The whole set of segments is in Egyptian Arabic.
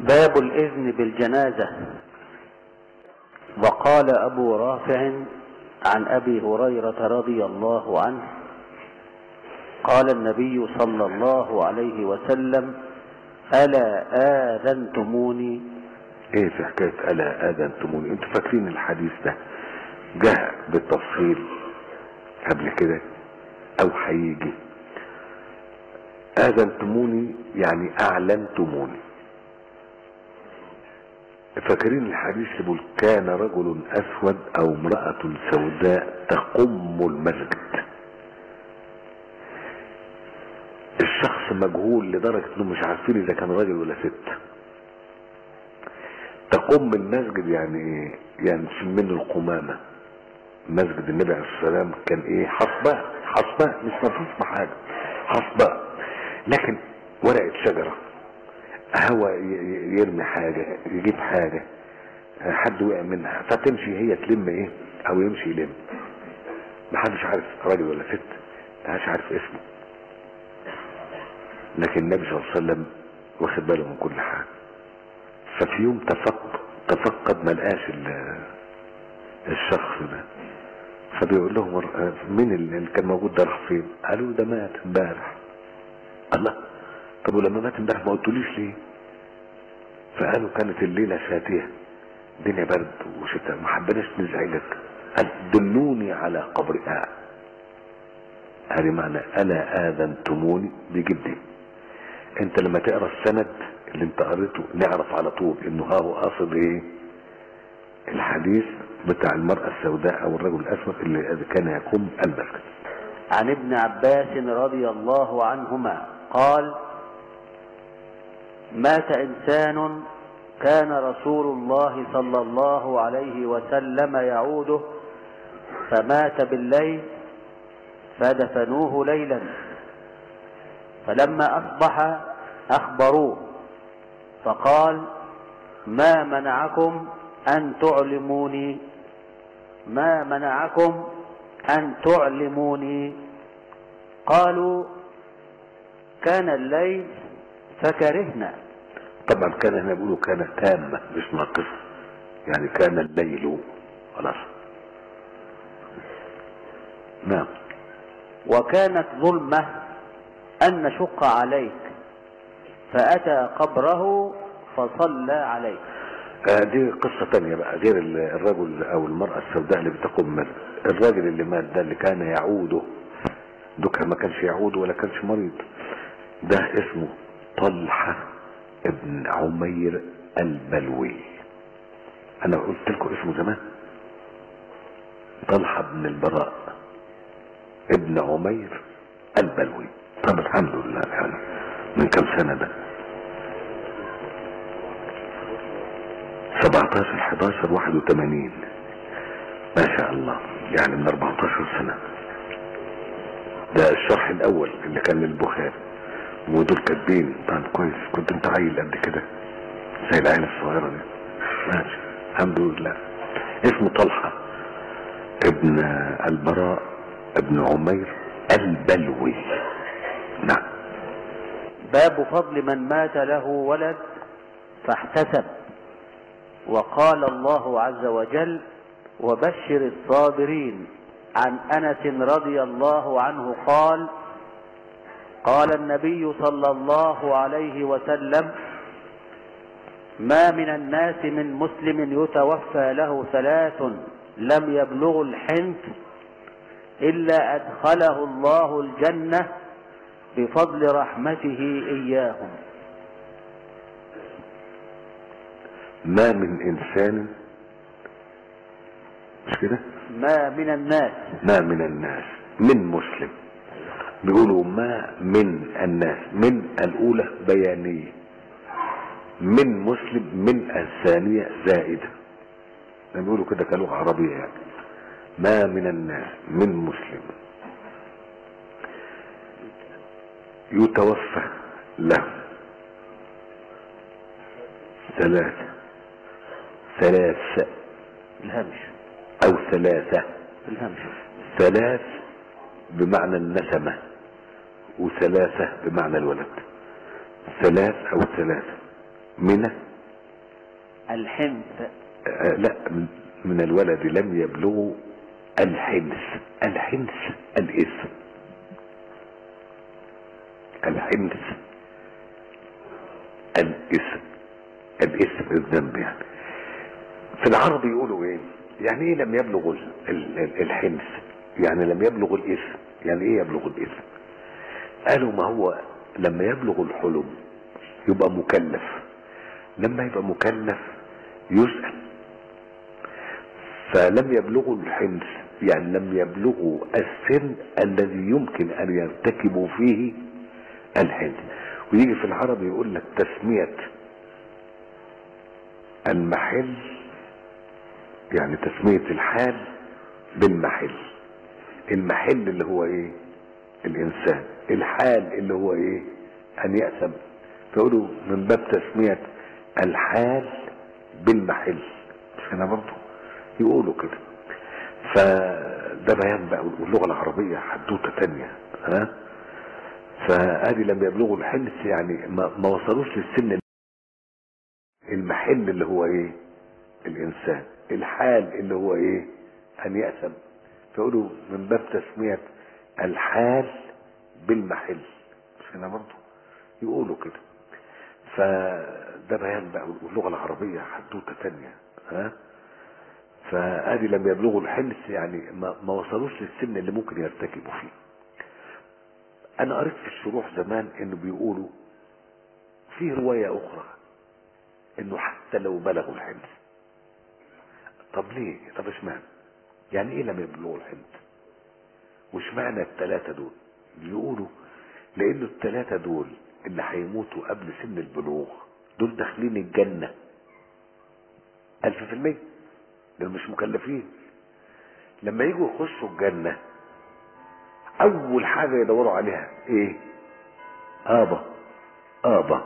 باب الإذن بالجنازة وقال أبو رافع عن أبي هريرة رضي الله عنه قال النبي صلى الله عليه وسلم ألا آذنتموني ايه في حكاية الا اذنتموني انتوا فاكرين الحديث ده جاء بالتفصيل قبل كده او هيجي اذنتموني يعني اعلنتموني فاكرين الحديث اللي بيقول كان رجل اسود او امرأة سوداء تقم المسجد الشخص مجهول لدرجة انه مش عارفين اذا كان راجل ولا ست تقوم المسجد يعني ايه يعني تشيل منه القمامة مسجد النبي عليه الصلاة والسلام كان ايه حصباء حصباء مش مفروض بحاجة حصباء لكن ورقة شجرة هوا يرمي حاجة يجيب حاجة حد وقع منها فتمشي هي تلم ايه او يمشي يلم محدش عارف راجل ولا ست محدش عارف اسمه لكن النبي صلى الله عليه وسلم واخد باله من كل حاجة ففي يوم تفقد تفقد ما لقاش الشخص ده فبيقول لهم مين اللي كان موجود ده راح فين قالوا ده مات امبارح الله طب ولما مات امبارح ما قلتوليش ليه فقالوا كانت الليلة شاتية الدنيا برد وشتاء ما حبناش نزعجك قال دلوني على قبر آه هذه معنى الا اذنتموني بيجيب دي انت لما تقرا السند اللي انت قريته نعرف على طول انه ها هو قاصد ايه الحديث بتاع المرأة السوداء او الرجل الاسود اللي كان يقوم المسجد عن ابن عباس رضي الله عنهما قال مات انسان كان رسول الله صلى الله عليه وسلم يعوده فمات بالليل فدفنوه ليلا فلما اصبح اخبروه فقال ما منعكم ان تعلموني ما منعكم ان تعلموني قالوا كان الليل فكرهنا طبعا كان هنا بيقولوا كان تامة مش ناقصة يعني كان الليل خلاص نعم وكانت ظلمة أن نشق عليك فأتى قبره فصلى عليه آه دي قصة تانية بقى غير الرجل أو المرأة السوداء اللي بتقوم من الراجل اللي مات ده اللي كان يعوده دوكا ما كانش يعود ولا كانش مريض ده اسمه طلحة ابن عمير البلوي أنا قلت لكم اسمه زمان طلحة بن البراء ابن عمير البلوي طب الحمد لله يعني من كم سنة ده 17 11 81 ما شاء الله يعني من 14 سنة ده الشرح الاول اللي كان للبخاري ودول كاتبين طيب كويس كنت انت عيل قد كده زي العيله الصغيره دي ماشي الحمد لله اسمه طلحه ابن البراء ابن عمير البلوي نعم باب فضل من مات له ولد فاحتسب وقال الله عز وجل وبشر الصابرين عن انس رضي الله عنه قال قال النبي صلى الله عليه وسلم ما من الناس من مسلم يتوفى له ثلاث لم يبلغوا الحنث الا ادخله الله الجنه بفضل رحمته اياهم ما من انسان مش كده ما من الناس ما من الناس من مسلم بيقولوا ما من الناس من الاولى بيانية من مسلم من الثانية زائدة بيقولوا كده كلغة عربية يعني ما من الناس من مسلم يتوفى له ثلاثة ثلاثة الهمش او ثلاثة الهمش ثلاث بمعنى النسمة وثلاثة بمعنى الولد ثلاث او ثلاثة من الحنث آه، لا من- من الولد لم يبلغوا الحنس الحنس الاسم الحنس الاسم الاسم الذنب يعني في العرب يقولوا ايه يعني ايه لم يبلغ ال- ال- ال- الحنس يعني لم يبلغ الاسم يعني ايه يبلغ الاسم قالوا ما هو لما يبلغ الحلم يبقى مكلف لما يبقى مكلف يسأل فلم يبلغوا الحنس يعني لم يبلغوا السن الذي يمكن ان يرتكبوا فيه الحنس ويجي في العرب يقول لك تسمية المحل يعني تسمية الحال بالمحل المحل اللي هو ايه الانسان الحال اللي هو ايه ان يأسم فيقولوا من باب تسمية الحال بالمحل مش هنا برضه يقولوا كده فده بيان بقى واللغة العربية حدوتة تانية ها فادي لما يبلغوا الحنس يعني ما, ما وصلوش للسن المحل اللي هو ايه الانسان الحال اللي هو ايه ان يأسم فيقولوا من باب تسمية الحال بالمحل مش هنا برضه يقولوا كده فده بيان بقى واللغة العربية حدوتة تانية ها فادي لما يبلغوا الحنس يعني ما, ما وصلوش للسن اللي ممكن يرتكبوا فيه انا قريت في الشروح زمان انه بيقولوا في رواية اخرى انه حتى لو بلغوا الحنس طب ليه طب اشمعنى يعني ايه لما يبلغوا الحنس واشمعنى الثلاثة دول بيقولوا لانه الثلاثة دول اللي هيموتوا قبل سن البلوغ دول داخلين الجنة الف في المية دول مش مكلفين لما يجوا يخشوا الجنة اول حاجة يدوروا عليها ايه ابا ابا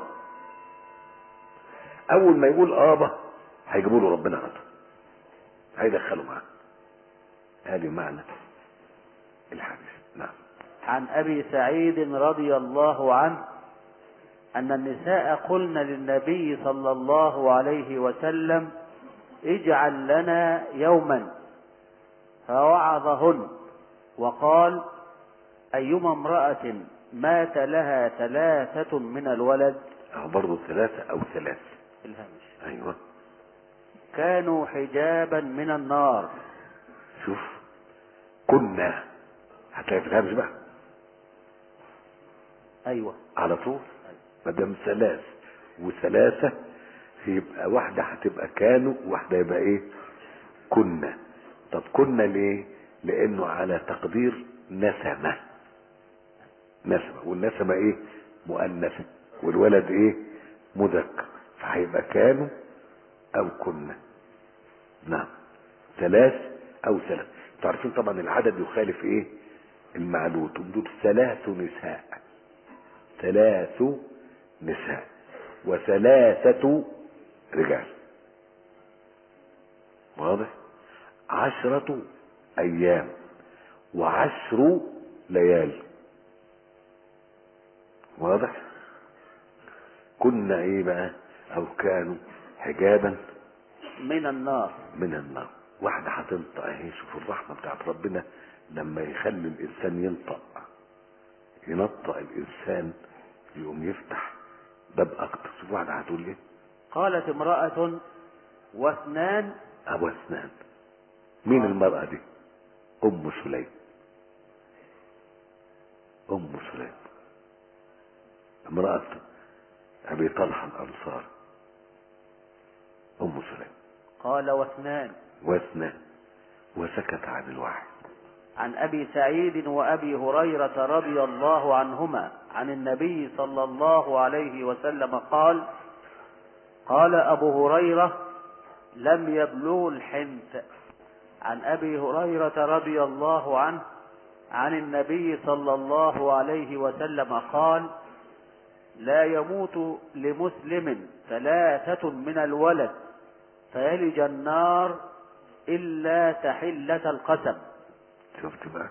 اول ما يقول ابا هيجيبوا له ربنا ابا هيدخلوا معاه ادي معنى الحديث نعم عن ابي سعيد رضي الله عنه ان النساء قلن للنبي صلى الله عليه وسلم اجعل لنا يوما فوعظهن وقال ايما امراه مات لها ثلاثه من الولد اهو برضه ثلاثة او ثلاث الهمش ايوه كانوا حجابا من النار شوف كنا هتلاقي في الهمز بقى ايوه على طول ما دام ثلاث وثلاثة يبقى واحدة هتبقى كانوا واحدة يبقى ايه كنا طب كنا ليه لانه على تقدير نسمة نسمة والنسمة ايه مؤنثة والولد ايه مذكر فهيبقى كانوا او كنا نعم ثلاث او ثلاث تعرفين طبعا العدد يخالف ايه المعلوم دول ثلاث نساء ثلاث نساء وثلاثة رجال واضح عشرة أيام وعشر ليال واضح كنا ايه بقى او كانوا حجابا من النار من النار واحدة هتنطق اهي شوف الرحمة بتاعت ربنا لما يخلي الانسان ينطق ينطق الانسان يقوم يفتح باب اكتر شوف واحدة هتقول ايه قالت امرأة واثنان ابو اسنان مين المرأة دي ام سليم ام سليم امرأة ابي طلحة الانصار ام سليم قال واثنان واثنان وسكت عن الوحي عن ابي سعيد وابي هريره رضي الله عنهما عن النبي صلى الله عليه وسلم قال قال ابو هريره لم يبلغ الحنث عن ابي هريره رضي الله عنه عن النبي صلى الله عليه وسلم قال لا يموت لمسلم ثلاثه من الولد فيلج النار الا تحله القسم شفت بقى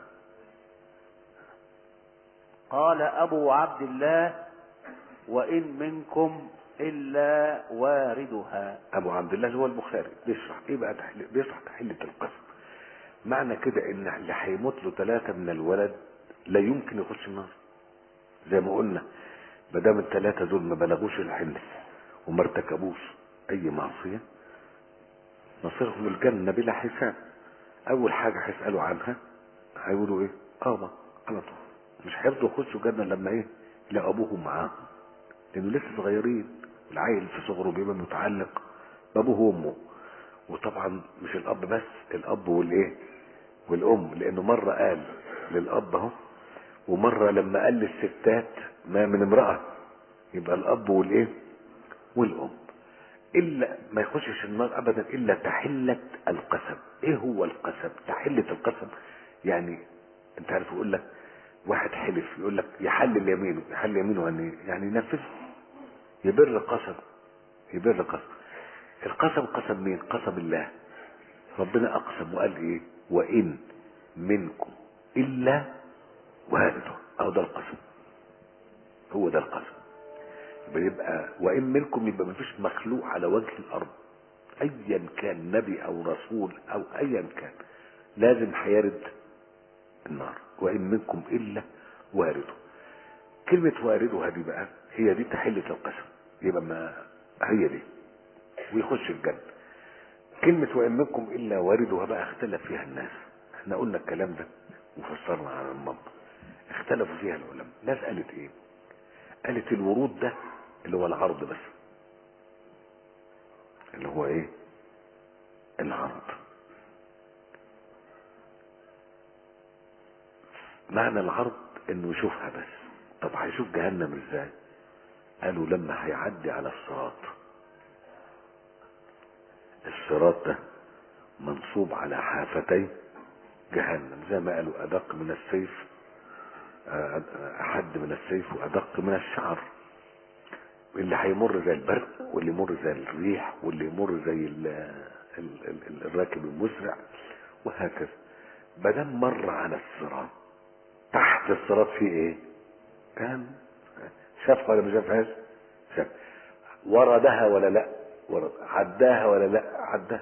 قال أبو عبد الله وإن منكم إلا واردها ابو عبد الله اللي هو البخاري بيشرح ايه بقى تحل... بيشرح تحلة القسم معنى كده ان اللي هيموت له ثلاثة من الولد لا يمكن يخش النار زي ما قلنا ما دام الثلاثة دول ما بلغوش الحلم وما ارتكبوش اي معصية مصيرهم الجنة بلا حساب اول حاجة هيسألوا عنها هيقولوا ايه اه على طول مش هيرضوا يخشوا جنة لما ايه لا ابوهم معاهم لانه لسه صغيرين العيل في صغره بيبقى متعلق بابوه وامه وطبعا مش الاب بس الاب والايه والام لانه مره قال للاب اهو ومره لما قال للستات ما من امراه يبقى الاب والايه والام الا ما يخشش النار ابدا الا تحله القسم ايه هو القسم تحله القسم يعني انت عارف يقول لك واحد حلف يقول لك يحلل يمينه يحلل يمينه يعني يعني ينفذ يبر قسم يبر قسم القسم قسم مين قسم الله ربنا اقسم وقال ايه وان منكم الا وارده او ده القسم هو ده القسم بيبقى وان منكم يبقى مفيش مخلوق على وجه الارض ايا كان نبي او رسول او ايا كان لازم هيرد النار وان منكم الا وارده كلمة واردها دي بقى هي دي تحلة القسم يبقى ما هي دي ويخش الجنة كلمة وإن منكم إلا واردها بقى اختلف فيها الناس احنا قلنا الكلام ده وفسرنا على المنطق اختلفوا فيها العلماء ناس قالت ايه قالت الورود ده اللي هو العرض بس اللي هو ايه العرض معنى العرض انه يشوفها بس طب هيشوف جهنم ازاي قالوا لما هيعدي على الصراط الصراط ده منصوب على حافتي جهنم زي ما قالوا ادق من السيف احد من السيف وادق من الشعر اللي هيمر زي البرق واللي يمر زي الريح واللي يمر زي ال ال ال الراكب المسرع وهكذا بدل مر على الصراط تحت الصراط فيه ايه كان شافها ولا ما شافهاش شاف وردها ولا لا ورد عداها ولا لا عداها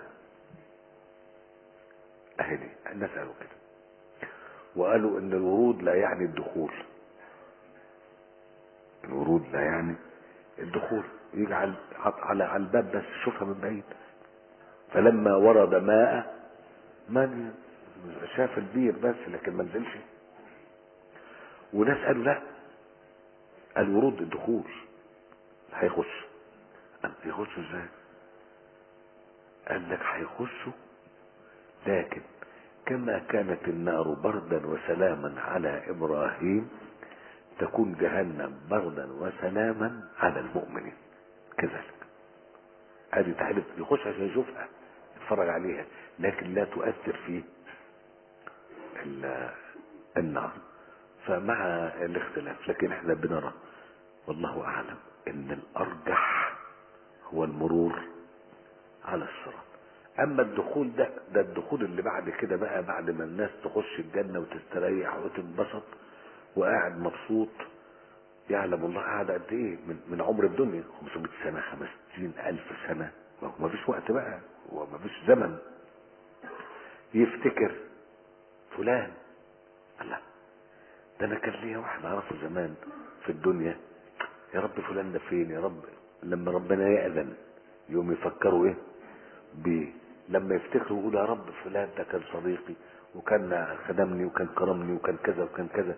اهي دي الناس قالوا كده وقالوا ان الورود لا يعني الدخول الورود لا يعني الدخول يجي على على على الباب بس شوفها من بعيد فلما ورد ماء من شاف البير بس لكن ما نزلش وناس قالوا لا الورود الدخول هيخش يخشوا ازاي قال لك هيخشوا لكن كما كانت النار بردا وسلاما على ابراهيم تكون جهنم بردا وسلاما على المؤمنين كذلك هذه تحلف يخش عشان يشوفها يتفرج عليها لكن لا تؤثر في النار فمع الاختلاف لكن احنا بنرى والله اعلم ان الارجح هو المرور على الصراط اما الدخول ده ده الدخول اللي بعد كده بقى بعد ما الناس تخش الجنه وتستريح وتنبسط وقاعد مبسوط يعلم الله قاعد قد ايه من, من عمر الدنيا 500 سنه 50 الف سنه ما فيش وقت بقى وما فيش زمن يفتكر فلان الله ده انا كان ليا واحد اعرفه زمان في الدنيا يا رب فلان ده فين يا رب لما ربنا يأذن يوم يفكروا ايه بيه لما يفتكروا يقولوا يا رب فلان ده كان صديقي وكان خدمني وكان كرمني وكان كذا وكان كذا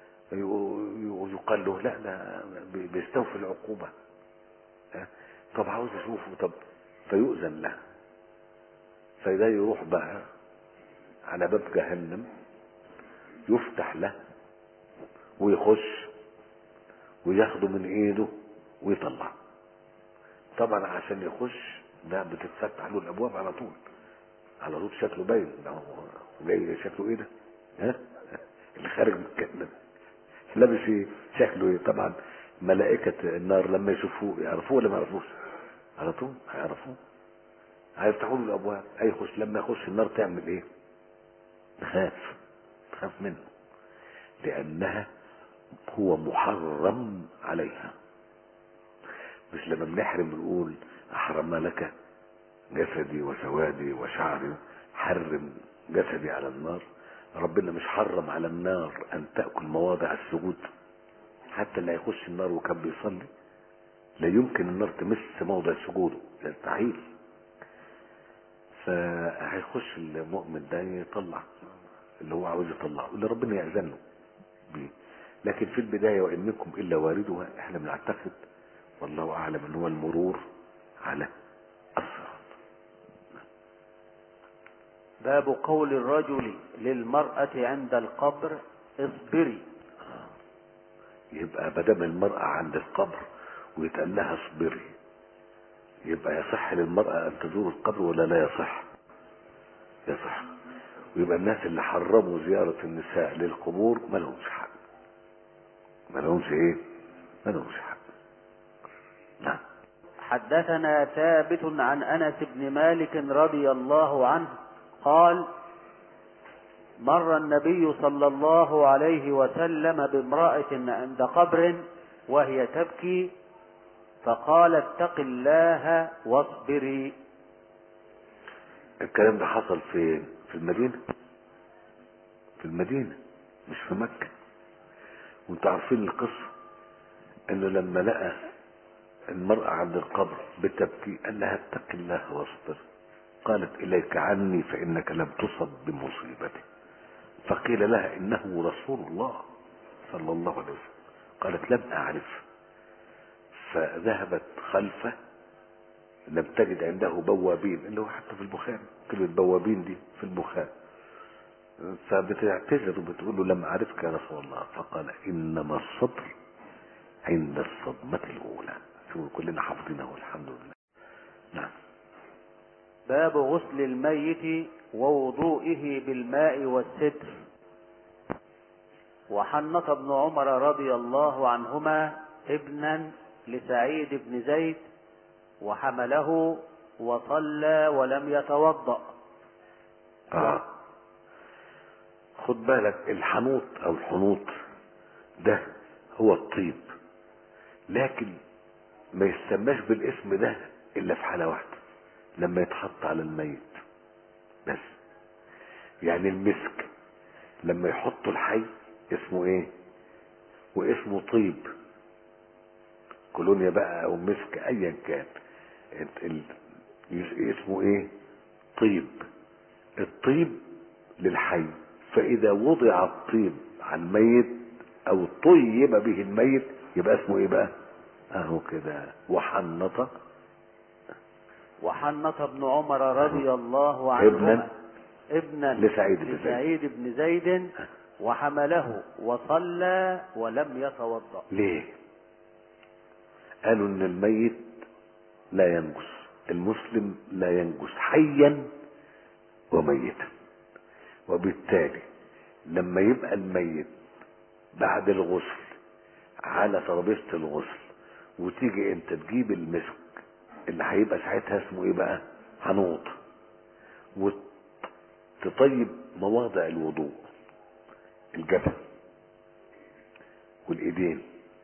يقال له لا ده بيستوفي العقوبة طب عاوز اشوفه طب فيؤذن له فده يروح بقى على باب جهنم يفتح له ويخش وياخده من ايده ويطلع طبعا عشان يخش ده بتتفتح له الابواب على طول على طول شكله باين ده هو جاي شكله ايه ده ها اللي خارج من الجنه لابس ايه شكله ايه طبعا ملائكة النار لما يشوفوه يعرفوه ولا ما يعرفوش على طول هيعرفوه هيفتحوا له الابواب هيخش لما يخش النار تعمل ايه تخاف تخاف منه لانها هو محرم عليها مش لما بنحرم بنقول احرم لك جسدي وسوادي وشعري حرم جسدي على النار ربنا مش حرم على النار ان تاكل مواضع السجود حتى اللي هيخش النار وكان بيصلي لا يمكن النار تمس موضع سجوده يستحيل فهيخش المؤمن ده يطلع اللي هو عاوز يطلعه اللي ربنا يأذن له بيه لكن في البداية وإن منكم إلا واردها احنا بنعتقد والله أعلم أن هو المرور على الصراط باب قول الرجل للمرأة عند القبر اصبري يبقى بدل المرأة عند القبر ويتقال لها اصبري يبقى يصح للمرأة أن تزور القبر ولا لا يصح يصح ويبقى الناس اللي حرموا زيارة النساء للقبور ما لهمش حق ما لهمش ايه ما لهمش حق نعم حدثنا ثابت عن انس بن مالك رضي الله عنه قال مر النبي صلى الله عليه وسلم بامراه عند قبر وهي تبكي فقال اتق الله واصبري الكلام ده حصل فين في المدينة في المدينة مش في مكة وانتوا عارفين القصة انه لما لقى المرأة عند القبر بتبكي قال لها اتق الله واصبر قالت اليك عني فانك لم تصب بمصيبتي فقيل لها انه رسول الله صلى الله عليه وسلم قالت لم اعرف فذهبت خلفه لم تجد عنده بوابين اللي هو حتى في البخاري كلمة بوابين دي في البخاري فبتعتذر وبتقول له لم أعرفك يا رسول الله فقال إنما الصبر عند الصدمة الأولى شو كلنا حافظينه الحمد لله نعم باب غسل الميت ووضوئه بالماء والستر وحنط ابن عمر رضي الله عنهما ابنا لسعيد بن زيد وحمله وصلى ولم يتوضأ آه. خد بالك الحنوط أو الحنوط ده هو الطيب لكن ما يسماش بالاسم ده إلا في حالة واحدة لما يتحط على الميت بس يعني المسك لما يحطوا الحي اسمه ايه واسمه طيب كولونيا بقى او مسك ايا كان ال- ال- اسمه ايه طيب الطيب للحي فاذا وضع الطيب على الميت او طيب به الميت يبقى اسمه ايه بقى اهو كده وحنط وحنط ابن عمر رضي الله ابنا عنهما ابنا لسعيد بن زيد. لسعيد بن زيد وحمله وصلى ولم يتوضأ ليه قالوا ان الميت لا ينجس المسلم لا ينجس حيا وميتا وبالتالي لما يبقى الميت بعد الغسل على ترابيزه الغسل وتيجي انت تجيب المسك اللي هيبقى ساعتها اسمه ايه بقى حنوط وتطيب مواضع الوضوء الجبهه والايدين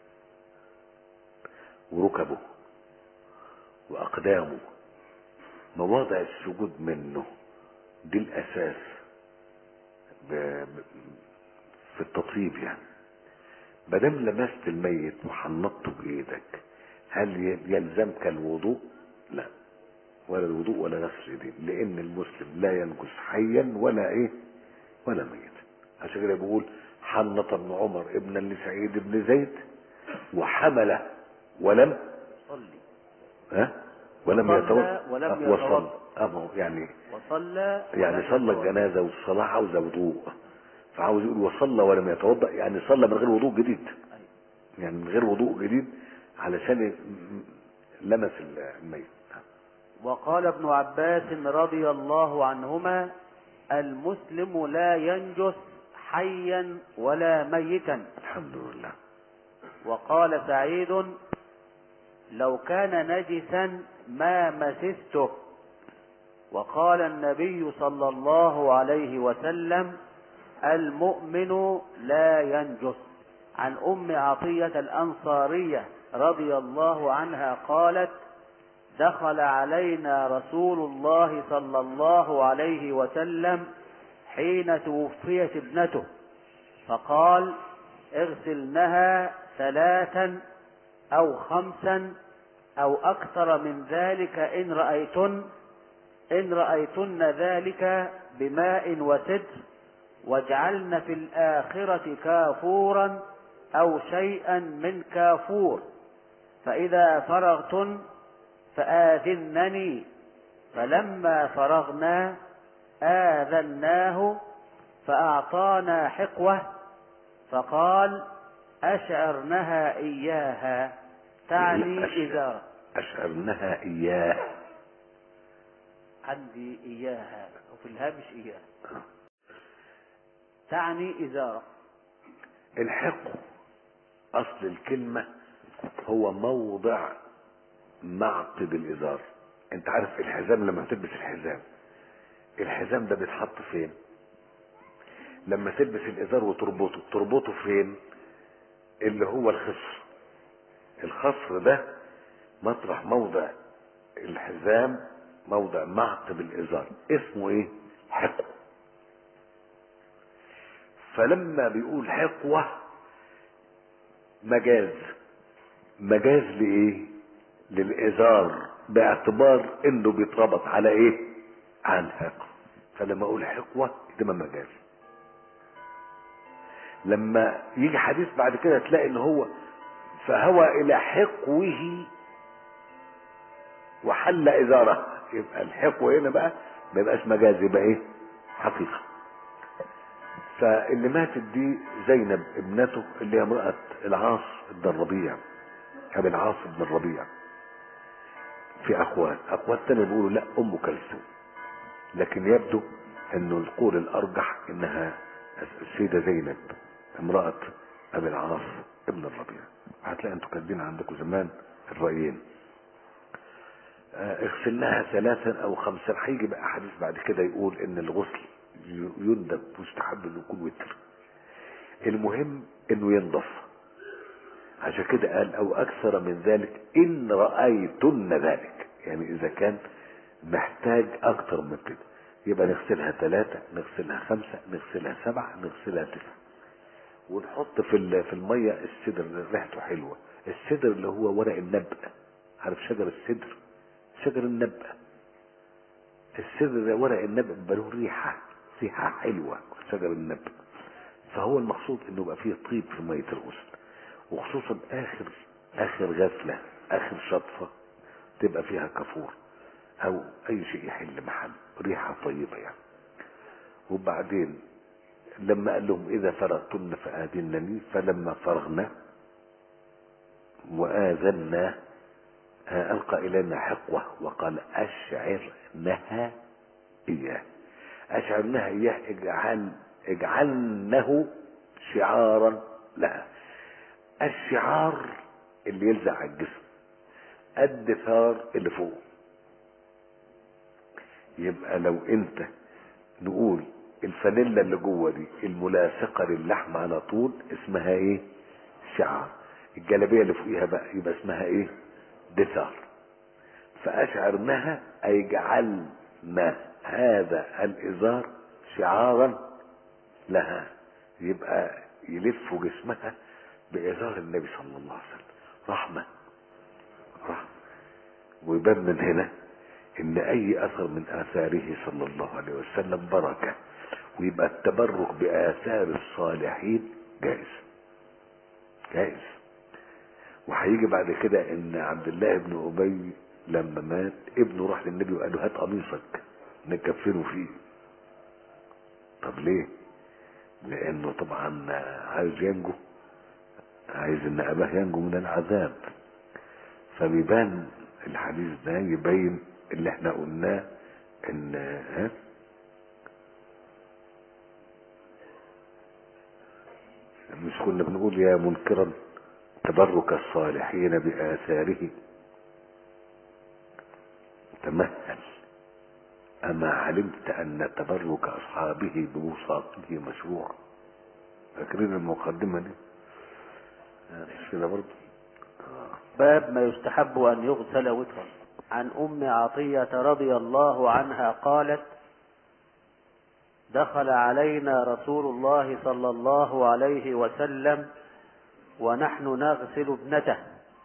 وركبه واقدامه مواضع السجود منه دي الاساس ب... ب- في التطيب يعني مادام لمست الميت وحنطته بايدك هل ي- يلزمك الوضوء لا ولا الوضوء ولا غسل اليدين لان المسلم لا ينجس حيا ولا ايه ولا ميتا عشان كده بيقول حنط ابن عمر ابنا لسعيد بن زيد وحمله ولم صلي ها ولم وصلى يتوضا ولم آه، وصلى يتوضأ. اه ما هو يعني وصلى يعني ولم صلى يتوضأ. الجنازه والصلاه عاوزه وضوء فعاوز يقول وصلى ولم يتوضا يعني صلى من غير وضوء جديد أيوة. يعني من غير وضوء جديد علشان ي- م- لمس الميت وقال ابن عباس رضي الله عنهما المسلم لا ينجس حيا ولا ميتا الحمد لله وقال سعيد لو كان نجسا ما مسسته وقال النبي صلى الله عليه وسلم المؤمن لا ينجس عن ام عطيه الانصاريه رضي الله عنها قالت دخل علينا رسول الله صلى الله عليه وسلم حين توفيت ابنته فقال اغسلنها ثلاثا او خمسا او اكثر من ذلك ان رايتن ان رايتن ذلك بماء وسدر واجعلن في الاخره كافورا او شيئا من كافور فاذا فرغتن فاذنني فلما فرغنا اذناه فاعطانا حقوه فقال اشعرنها اياها تعني أشعر. ازاره أشعرنها إياه عندي إياها وفي الهامش إياها تعني إزارة الحق أصل الكلمة هو موضع معقد الإزار أنت عارف الحزام لما تلبس الحزام الحزام ده بيتحط فين لما تلبس الإزار وتربطه تربطه فين اللي هو الخصر الخصر ده مطرح موضع الحزام موضع معقد الإزار اسمه ايه حقو فلما بيقول حقوة مجاز مجاز لإيه للإزار باعتبار انه بيتربط على ايه على الحقوة فلما اقول حقوة ده مجاز لما يجي حديث بعد كده تلاقي ان هو فهوى الى حقوه وحل ازاره يبقى الحقوه هنا بقى ما يبقاش مجاز يبقى ايه حقيقه فاللي ماتت دي زينب ابنته اللي هي امرأة العاص بن الربيع ابي العاص بن الربيع في اقوال اقوال تانية بيقولوا لا ام كلثوم لكن يبدو انه القول الارجح انها السيدة زينب امرأة ابي العاص ابن الربيع هتلاقي انتوا كاتبين عندكم زمان الرأيين آه، اغسلناها ثلاثا او خمسا هيجي بقى حديث بعد كده يقول ان الغسل ي- يندب مستحب انه يكون وتر المهم انه ينضف عشان كده قال او اكثر من ذلك ان رأيتن ذلك يعني اذا كان محتاج اكتر من كده يبقى نغسلها ثلاثة نغسلها خمسة نغسلها سبعة نغسلها تسعة ونحط في ال- في المية السدر اللي ريحته حلوة السدر اللي هو ورق النبق عارف شجر السدر شجر النبق السدر ده ورق النبق بيبقى له ريحة ريحة حلوة شجر النبق فهو المقصود انه يبقى فيه طيب في مية الغسل وخصوصا اخر اخر غسلة اخر شطفة تبقى فيها كافور او اي شيء يحل محل ريحة طيبة يعني وبعدين لما قال لهم اذا فرغتن فاذنني فلما فرغنا واذنا آه، القى الينا حقوه وقال اشعرنها اياه اشعرنها اياه اجعل اجعلنه شعارا لها الشعار اللي يلزق على الجسم الدثار اللي فوق يبقى لو انت نقول الفانيلا اللي جوه دي الملاصقه للحم على طول اسمها ايه شعار الجلابيه اللي فوقيها بقى يبقى اسمها ايه دثار فاشعرناها اي جعلنا هذا الازار شعارا لها يبقى يلف جسمها بازار النبي صلى الله عليه وسلم رحمه رحمه ويبان من هنا ان اي اثر من اثاره صلى الله عليه وسلم بركه ويبقى التبرك باثار الصالحين جائز جائز وهيجي بعد كده ان عبد الله بن ابي لما مات ابنه راح للنبي وقال له هات قميصك نكفنه فيه طب ليه لانه طبعا عايز ينجو عايز ان اباه ينجو من العذاب فبيبان الحديث ده يبين اللي احنا قلناه ان ها مش كنا بنقول يا منكرا تبرك الصالحين بآثاره تمهل أما علمت أن تبرك أصحابه بوساطه مشروع فاكرين المقدمة دي آه، مش كده برضه آه. باب ما يستحب أن يغسل وترا عن أم عطية رضي الله عنها قالت دخل علينا رسول الله صلى الله عليه وسلم ونحن نغسل ابنته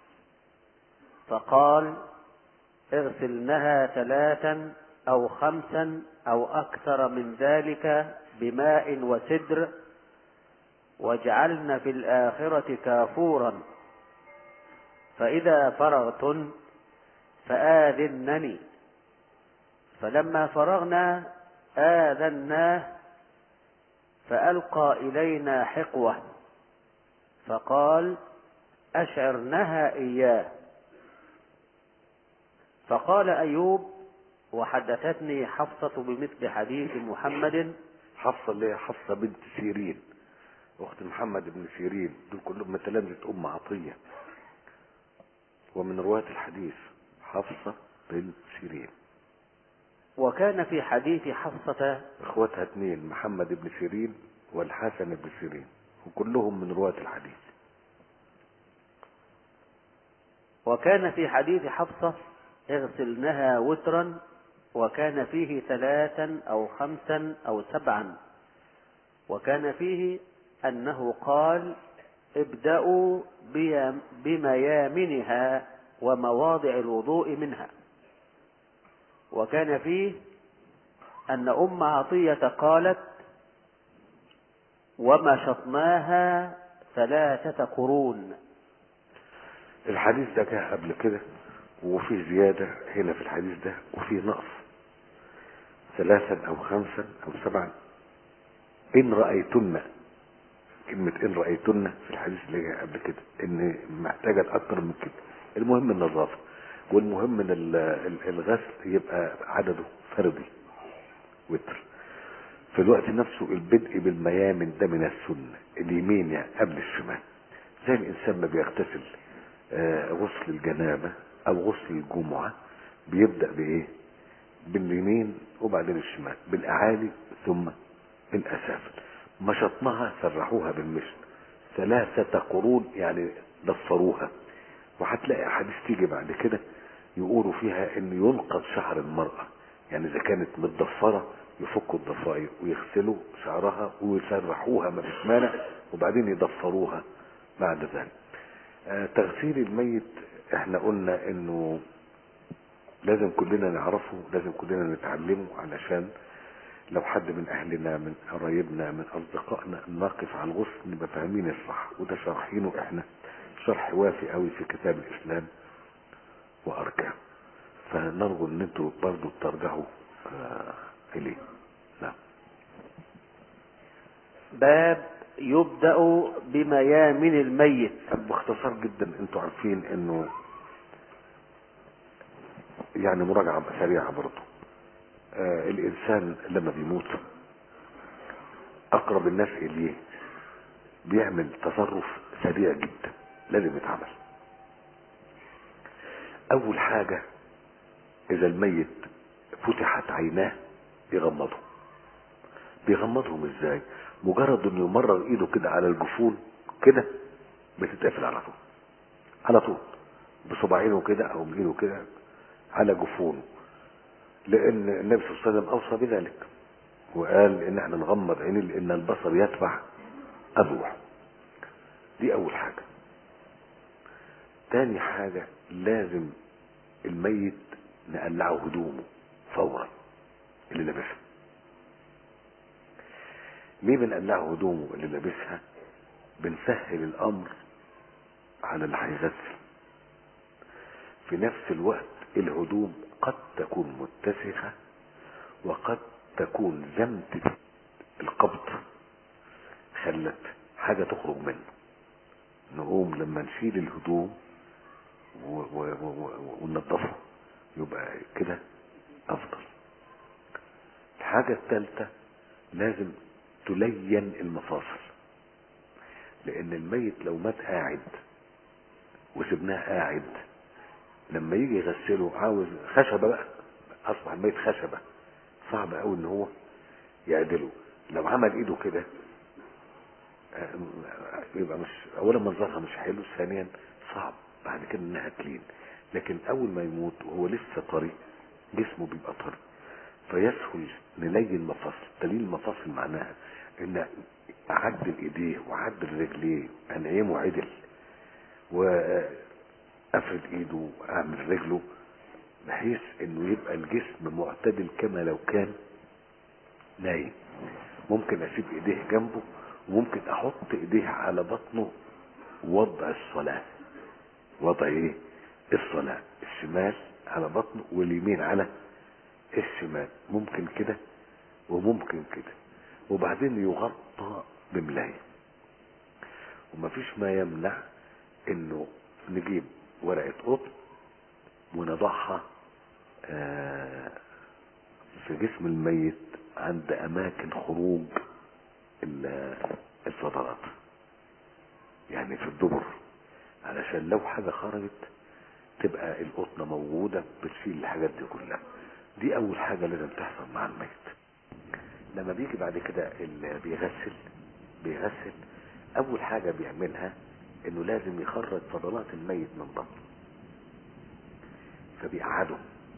فقال اغسلنها ثلاثا أو خمسا أو أكثر من ذلك بماء وسدر واجعلن في الآخرة كافورا فإذا فرغتن فآذنني فلما فرغنا آذناه فألقى إلينا حقوة فقال أشعرنها إياه فقال أيوب وحدثتني حفصة بمثل حديث محمد حفصة اللي هي حفصة بنت سيرين اخت محمد بن سيرين دول كلهم من تلامذة ام عطية ومن رواة الحديث حفصة بنت سيرين وكان في حديث حفصة اخواتها اثنين محمد بن سيرين والحسن بن سيرين وكلهم من رواة الحديث وكان في حديث حفصة اغسلنها وترا وكان فيه ثلاثا أو خمسا أو سبعا وكان فيه أنه قال ابدأوا بيم- بميامنها ومواضع الوضوء منها وكان فيه أن أم عطية قالت ومشطناها ثلاثة قرون الحديث ده جه قبل كده وفي زيادة هنا في الحديث ده وفي نقص ثلاثا او خمسا او سبعا ان رأيتن كلمة ان رأيتن في الحديث اللي جه قبل كده ان محتاجة اكتر من كده المهم النظافة والمهم ان ال- ال- الغسل يبقى عدده فردي وتر في الوقت نفسه البدء بالميامن ده من السنة اليمين يعني قبل الشمال زي الانسان ما بيغتسل آه، غسل الجنابة او غسل الجمعة بيبدأ بايه باليمين وبعدين الشمال بالاعالي ثم الاسافل مشطنها سرحوها بالمشط ثلاثة قرون يعني ضفروها وهتلاقي احاديث تيجي بعد كده يقولوا فيها ان ينقض شعر المرأة يعني اذا كانت متضفرة يفكوا الضفائر ويغسلوا شعرها ويسرحوها ما فيش مانع وبعدين يضفروها بعد ذلك آه، تغسيل الميت احنا قلنا انه لازم كلنا نعرفه لازم كلنا نتعلمه علشان لو حد من اهلنا من قرايبنا من اصدقائنا نقف على الغسل نبقى فاهمين الصح وده شارحينه احنا شرح وافي قوي في كتاب الاسلام واركانه فنرجو ان انتوا برضو ترجعوا آه اليه نعم باب يبدأ بميامن الميت طب باختصار جدا انتوا عارفين انه يعني مراجعة سريعة برضو آه الانسان لما بيموت اقرب الناس اليه بيعمل تصرف سريع جدا لازم يتعمل اول حاجة اذا الميت فتحت عيناه يغمضه بيغمضهم ازاي مجرد انه يمرر ايده كده على الجفون كده بتتقفل على طول على طول بصباعينه كده او بايده كده على جفونه لان النبي صلى الله عليه وسلم اوصى بذلك وقال ان احنا نغمض عيني لان البصر يتبع الروح دي اول حاجة تاني حاجة لازم الميت نقلعه هدومه فورا اللي لابسها ليه بنقلعه هدومه اللي لابسها بنسهل الامر على اللي هيغسل في نفس الوقت الهدوم قد تكون متسخة وقد تكون زمت القبض خلت حاجة تخرج منه نقوم لما نشيل الهدوم و- و- و- وننضفه يبقى كده افضل الحاجة الثالثة لازم تلين المفاصل لان الميت لو مات قاعد وسبناه قاعد لما يجي يغسله عاوز خشبة بقى اصبح الميت خشبة صعب قوي ان هو يعدله لو عمل ايده كده آه، يبقى مش اولا منظرها مش حلو ثانيا صعب بعد كده انها تلين لكن اول ما يموت وهو لسه طري جسمه بيبقى طري فيسهل نلين المفاصل تلين المفاصل معناها ان اعدل ايديه واعدل رجليه انعمه عدل وافرد ايده واعمل رجله بحيث انه يبقى الجسم معتدل كما لو كان نايم ممكن اسيب ايديه جنبه وممكن احط ايديه على بطنه وضع الصلاة وضع ايه الصلاة الشمال على بطنه واليمين على الشمال ممكن كده وممكن كده وبعدين يغطى بملاية ومفيش ما يمنع انه نجيب ورقة قطن ونضعها آه في جسم الميت عند اماكن خروج الفضلات يعني في الدبر علشان لو حاجة خرجت تبقى القطنة موجودة بتشيل الحاجات دي كلها دي اول حاجة لازم تحصل مع الميت لما بيجي بعد كده اللي بيغسل بيغسل اول حاجة بيعملها انه لازم يخرج فضلات الميت من بطنه فبيقعده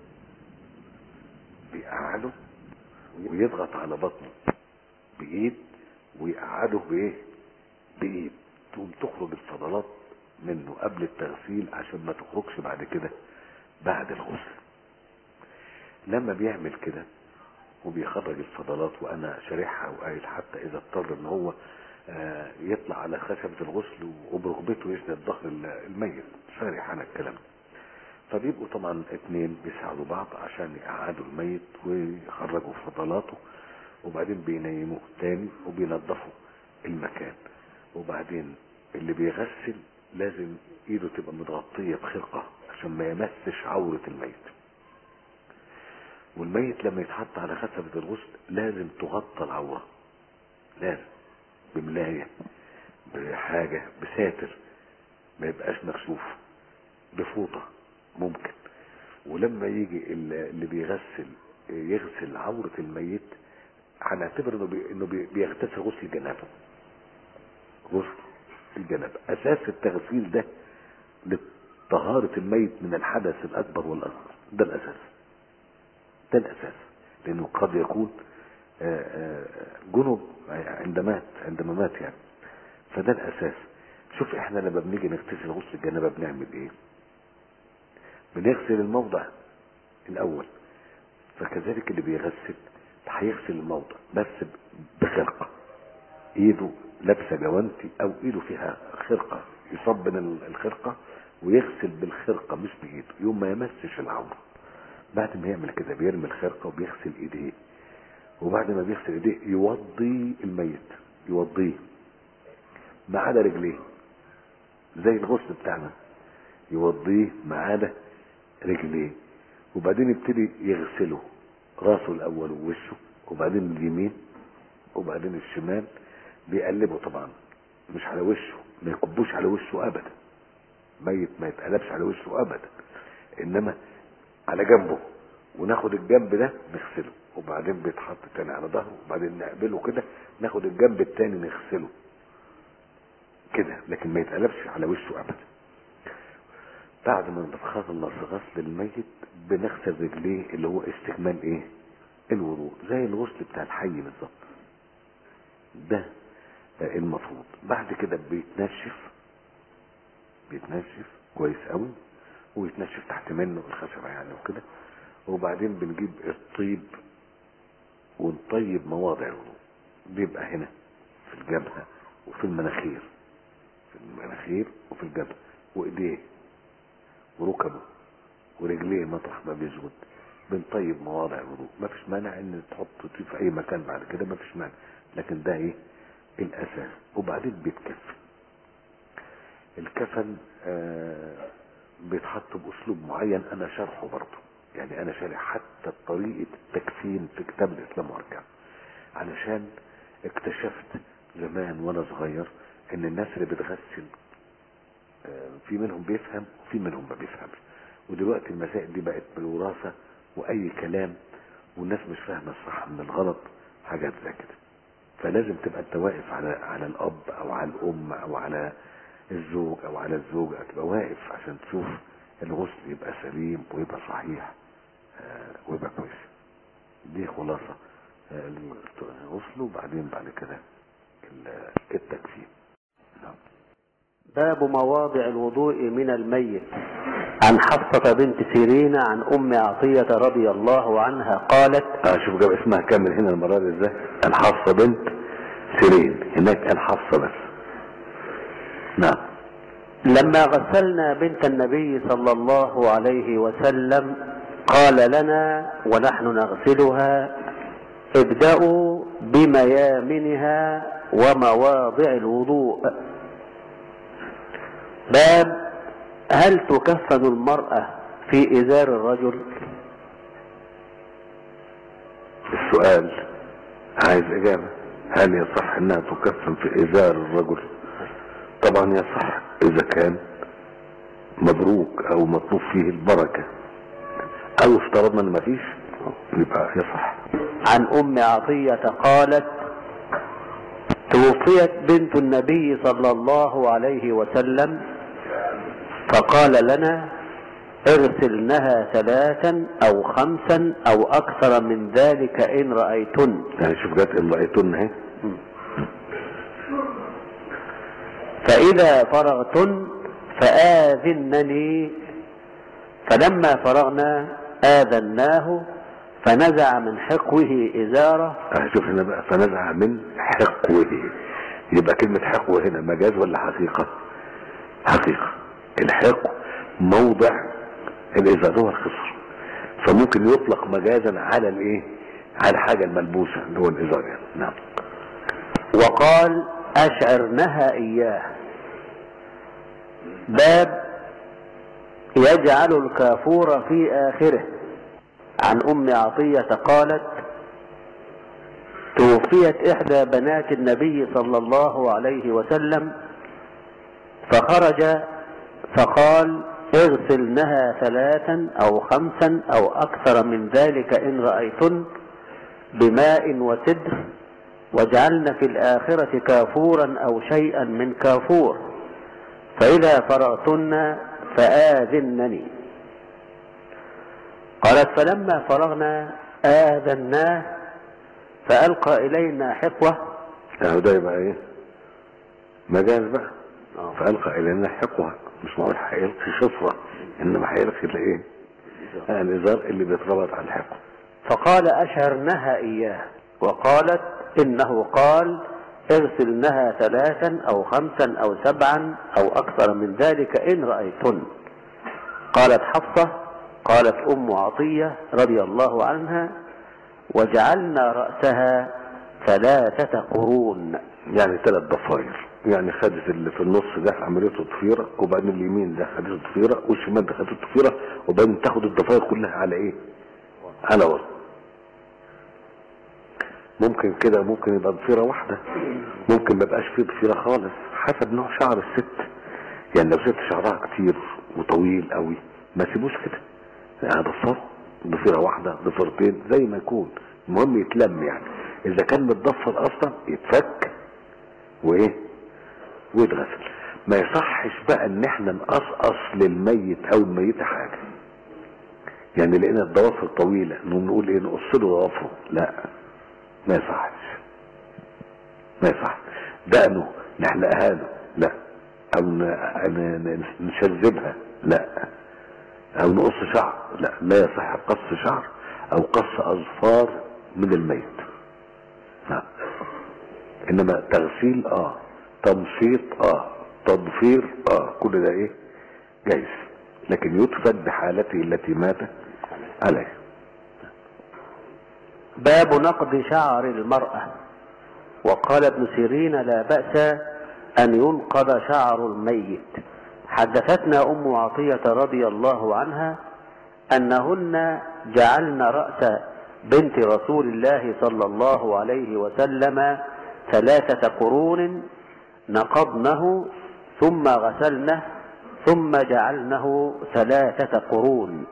بيقعده ويضغط على بطنه بايد ويقعده بايه بايد تقوم تخرج الفضلات منه قبل التغسيل عشان ما تخرجش بعد كده بعد الغسل لما بيعمل كده وبيخرج الفضلات وانا شارحها وقايل حتى اذا اضطر ان هو آه يطلع على خشبة الغسل وبركبته يسند ظهر الميت شارح انا الكلام فبيبقوا طبعا اتنين بيساعدوا بعض عشان يقعدوا الميت ويخرجوا فضلاته وبعدين بينيموه تاني وبينظفوا المكان وبعدين اللي بيغسل لازم ايده تبقى متغطية بخرقة عشان ما يمسش عورة الميت والميت لما يتحط على خشبة الغسل لازم تغطى العورة لازم بملاية بحاجة بساتر ما يبقاش مكشوف بفوطة ممكن ولما يجي اللي بيغسل يغسل عورة الميت هنعتبر انه بي انه بي بيغتسل غسل الجنابه غسل الجنابه اساس التغسيل ده لطهارة الميت من الحدث الاكبر والاصغر ده الاساس ده الاساس لانه قد يكون جنب عند مات عندما مات يعني فده الاساس شوف احنا لما بنيجي نغتسل غسل الجنابه بنعمل ايه بنغسل الموضع الاول فكذلك اللي بيغسل هيغسل الموضع بس بخرقة ايده لابسة جوانتي او ايده فيها خرقة يصب من الخرقة ويغسل بالخرقة مش بايده يوم ما يمسش العورة بعد ما يعمل كده بيرمي الخرقة وبيغسل ايديه وبعد ما بيغسل ايديه يوضي الميت يوضيه ما عدا رجليه زي الغسل بتاعنا يوضيه ما عدا رجليه وبعدين يبتدي يغسله راسه الاول ووشه وبعدين اليمين وبعدين الشمال بيقلبه طبعا مش على وشه ما يقبوش على وشه ابدا ميت ما يتقلبش على وشه ابدا انما على جنبه وناخد الجنب ده نغسله وبعدين بيتحط تاني على ظهره وبعدين نقبله كده ناخد الجنب التاني نغسله كده لكن ما يتقلبش على وشه ابدا بعد ما نخلص غسل الميت بنغسل رجليه اللي هو استكمال ايه الوضوء زي الغسل بتاع الحي بالظبط ده المفروض بعد كده بيتنشف بيتنشف كويس قوي ويتنشف تحت منه الخشبة يعني وكده وبعدين بنجيب الطيب ونطيب مواضع الوضوء بيبقى هنا في الجبهة وفي المناخير في المناخير وفي الجبهة وايديه وركبه ورجليه مطرح ما بيسجد بنطيب مواضع الوضوء ما فيش مانع ان تحط طيب في اي مكان بعد كده ما فيش مانع لكن ده ايه الاساس وبعدين بيتكفن الكفن آه بيتحط باسلوب معين انا شرحه برضه يعني انا شارح حتى طريقة التكفين في كتاب الاسلام واركان علشان اكتشفت زمان وانا صغير ان الناس اللي بتغسل آه في منهم بيفهم وفي منهم ما بيفهمش ودلوقتي المسائل دي بقت بالوراثة واي كلام والناس مش فاهمة الصح من الغلط حاجات زي كده فلازم تبقى انت واقف على على الاب او على الام او على الزوج او على الزوجة تبقى واقف عشان تشوف الغسل يبقى سليم ويبقى صحيح آه، ويبقى كويس دي خلاصة آه، الغسل وبعدين بعد كده ال- التكفين نعم باب مواضع الوضوء من الميت عن حفصة بنت سيرين عن أم عطية رضي الله عنها قالت اه شوف جاب اسمها كامل هنا المرة دي ازاي الحفصة بنت سيرين هناك الحفصة بس نعم لما غسلنا بنت النبي صلى الله عليه وسلم قال لنا ونحن نغسلها ابدأوا بميامنها ومواضع الوضوء باب هل تكفن المرأة في إزار الرجل السؤال عايز اجابة هل يصح انها تكفن في ازار الرجل طبعا يصح اذا كان مبروك او مطلوب فيه البركة او افترضنا ان مفيش يبقى يصح عن أم عطية قالت توفيت بنت النبي صلى الله عليه وسلم فقال لنا اغسلنها ثلاثا أو خمسا أو أكثر من ذلك إن رأيتن يعني شوف جت ان رأيتن اهي فإذا فرغتن فآذنني فلما فرغنا آذناه فنزع من حقوه إزاره اه شوف هنا بقى فنزع من حقوه يبقى كلمة حقوه هنا مجاز ولا حقيقة حقيقة الحقو موضع الازار هو الخصر فممكن يطلق مجازا على الايه على الحاجة الملبوسة اللي هو الازار يعني نعم وقال أشعرنها إياه باب يجعل الكافور في آخره عن أم عطية قالت توفيت إحدى بنات النبي صلى الله عليه وسلم فخرج فقال اغسلنها ثلاثا أو خمسا أو أكثر من ذلك إن رأيتن بماء وسدر واجعلن في الآخرة كافورا أو شيئا من كافور فإذا فرغتن فآذنني قالت فلما فرغنا آذناه فألقى إلينا حقوة يعني ده يبقى ايه مجاز بقى فألقى إلينا حقوها مش معقول هيلقي شفرة إنما هيلقي الايه آه، الإزار اللي بيتربط على الحقوة فقال أشهرنها إياه وقالت إنه قال اغسلنها ثلاثا أو خمسا أو سبعا أو أكثر من ذلك إن رأيتن قالت حفصة قالت أم عطية رضي الله عنها وجعلنا رأسها ثلاثة قرون يعني ثلاث ضفاير يعني خدت اللي في النص ده عملته ضفيرة وبعدين اليمين ده خدته ضفيرة والشمال ده خدته ضفيرة وبعدين تاخد الضفاير كلها على ايه على ورا ممكن كده ممكن يبقى ضفيرة واحدة ممكن ما يبقاش فيه ضفيرة خالص حسب نوع شعر الست يعني لو ست شعرها كتير وطويل قوي ما سيبوش كده يعني ضفره ضفيرة واحدة ضفيرتين زي ما يكون المهم يتلم يعني اذا كان متضفر اصلا يتفك وايه ويتغسل ما يصحش بقى ان احنا نقصقص للميت او الميتة حاجة يعني لقينا الضوافر طويلة نقوم نقول ايه نقص له ضوافره لا ما يصحش ما يصح دقنه نحلقها له لا او ن- ن- ن- نشذبها لا او نقص شعر لا لا يصح قص شعر او قص اظفار من الميت نعم انما تغسيل اه تمشيط اه تضفير اه كل ده ايه جايز لكن يدفن بحالته التي مات عليها باب نقض شعر المرأة وقال ابن سيرين لا بأس أن ينقض شعر الميت حدثتنا أم عطية رضي الله عنها أنهن جعلن رأس بنت رسول الله صلى الله عليه وسلم ثلاثة قرون نقضنه ثم غسلنه ثم جعلنه ثلاثة قرون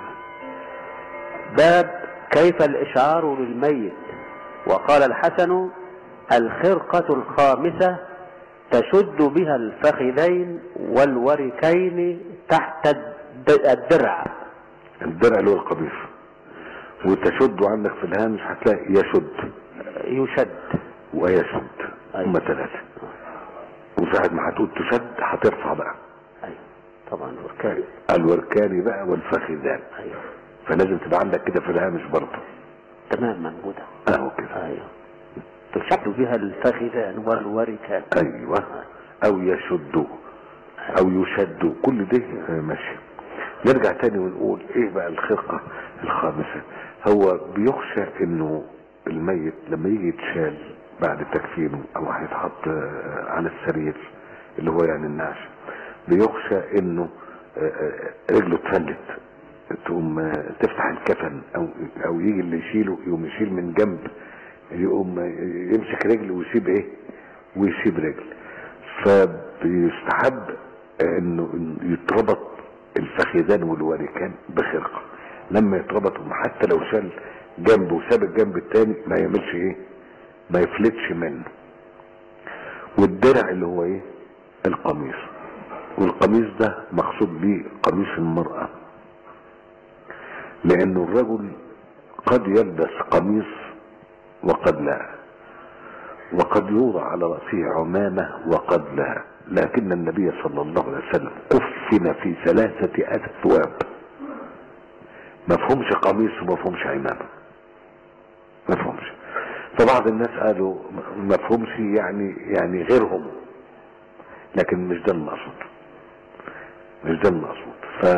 باب كيف الإشعار للميت وقال الحسن الخرقة الخامسة تشد بها الفخذين والوركين تحت الد- الدرع الدرع اللي هو القميص وتشد عندك في الهامش هتلاقي يشد يشد ويشد أيوة. هما ثلاثة وساعة ما هتقول تشد هترفع بقى أيوة طبعا وركان الوركان بقى والفخذان أيوة فلازم تبقى عندك كده في الهامش برضه تمام موجودة اهو كده أيوة تشد بها الفخذان والوركان ايوه او يشد او يشد كل ده آه، ماشي نرجع تاني ونقول ايه بقى الخرقة الخامسة هو بيخشى انه الميت لما يجي يتشال بعد تكفينه او هيتحط آه، على السرير اللي هو يعني النعش بيخشى انه آه، آه، رجله تفلت تقوم آه، تفتح الكفن او او يجي اللي يشيله يقوم يشيل من جنب يقوم آه، يمسك رجل ويسيب ايه ويسيب رجل فبيستحب انه إنه يتربط الفخذان والوركان بخرقه لما يتربطوا حتى لو شال جنب وساب الجنب التاني ما يعملش ايه ما يفلتش منه والدرع اللي هو ايه القميص والقميص ده مقصود بيه قميص المرأة لانه الرجل قد يلبس قميص وقد لا وقد يوضع على رأسه عمامة وقد لا لكن النبي صلى الله عليه وسلم كفن في ثلاثة أثواب ما فهمش قميص وما فهمش عمامة ما فهمش فبعض الناس قالوا ما فهمش يعني يعني غيرهم لكن مش ده المقصود مش ده المقصود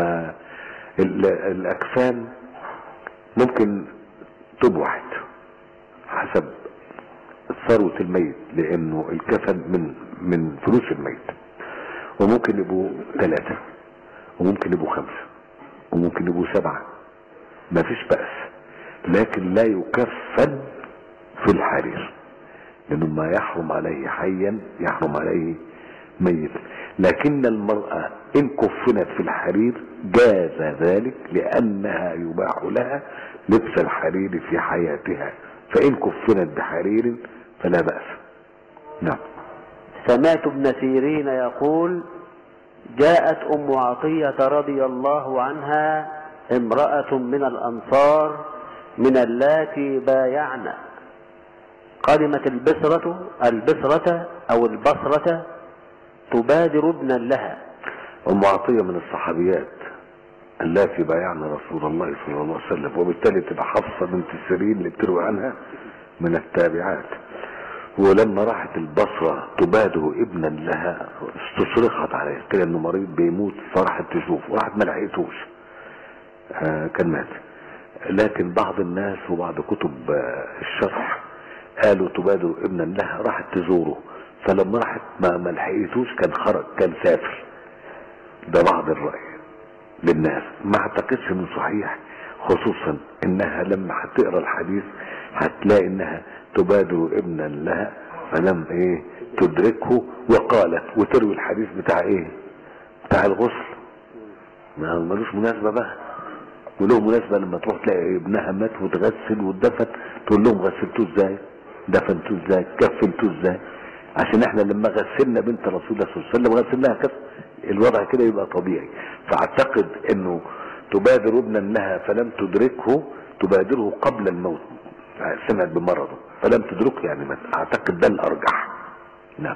فالأكفان ممكن طوب واحد حسب ثروة الميت لانه الكفن من من فلوس الميت وممكن يبقوا ثلاثة وممكن يبقوا خمسة وممكن يبقوا سبعة ما فيش بأس لكن لا يكفن في الحرير لانه ما يحرم عليه حيا يحرم عليه ميتا لكن المرأة ان كفنت في الحرير جاز ذلك لانها يباح لها لبس الحرير في حياتها فان كفنت بحرير فلا بأس نعم سمعت ابن سيرين يقول جاءت ام عطية رضي الله عنها امرأة من الانصار من اللاتي بايعن قدمت البصرة البصرة او البصرة تبادر ابنا لها ام عطية من الصحابيات اللاتي بايعن رسول الله صلى الله عليه وسلم وبالتالي تبقى حفصة بنت السيرين اللي بتروي عنها من التابعات ولما راحت البصرة تبادر ابنا لها استصرخت عليه كده انه مريض بيموت فراحت تشوفه وراحت ما لحقتوش آه كان مات لكن بعض الناس وبعض كتب آه الشرح قالوا تبادر ابنا لها راحت تزوره فلما راحت ما ما لحقتوش كان خرج كان سافر ده بعض الرأي للناس ما اعتقدش انه صحيح خصوصا انها لما هتقرا الحديث هتلاقي انها تبادر ابنا لها فلم ايه تدركه وقالت وتروي الحديث بتاع ايه بتاع الغسل ما ملوش مناسبة بقى وله مناسبة لما تروح تلاقي ابنها مات وتغسل واتدفن تقول لهم غسلتوه ازاي دفنتوه ازاي كفنتوه ازاي عشان احنا لما غسلنا بنت رسول الله صلى الله عليه وسلم غسلناها كف الوضع كده يبقى طبيعي فاعتقد انه تبادر ابنا لها فلم تدركه تبادره قبل الموت سمعت بمرضه فلم تدركه يعني مات اعتقد ده الارجح نعم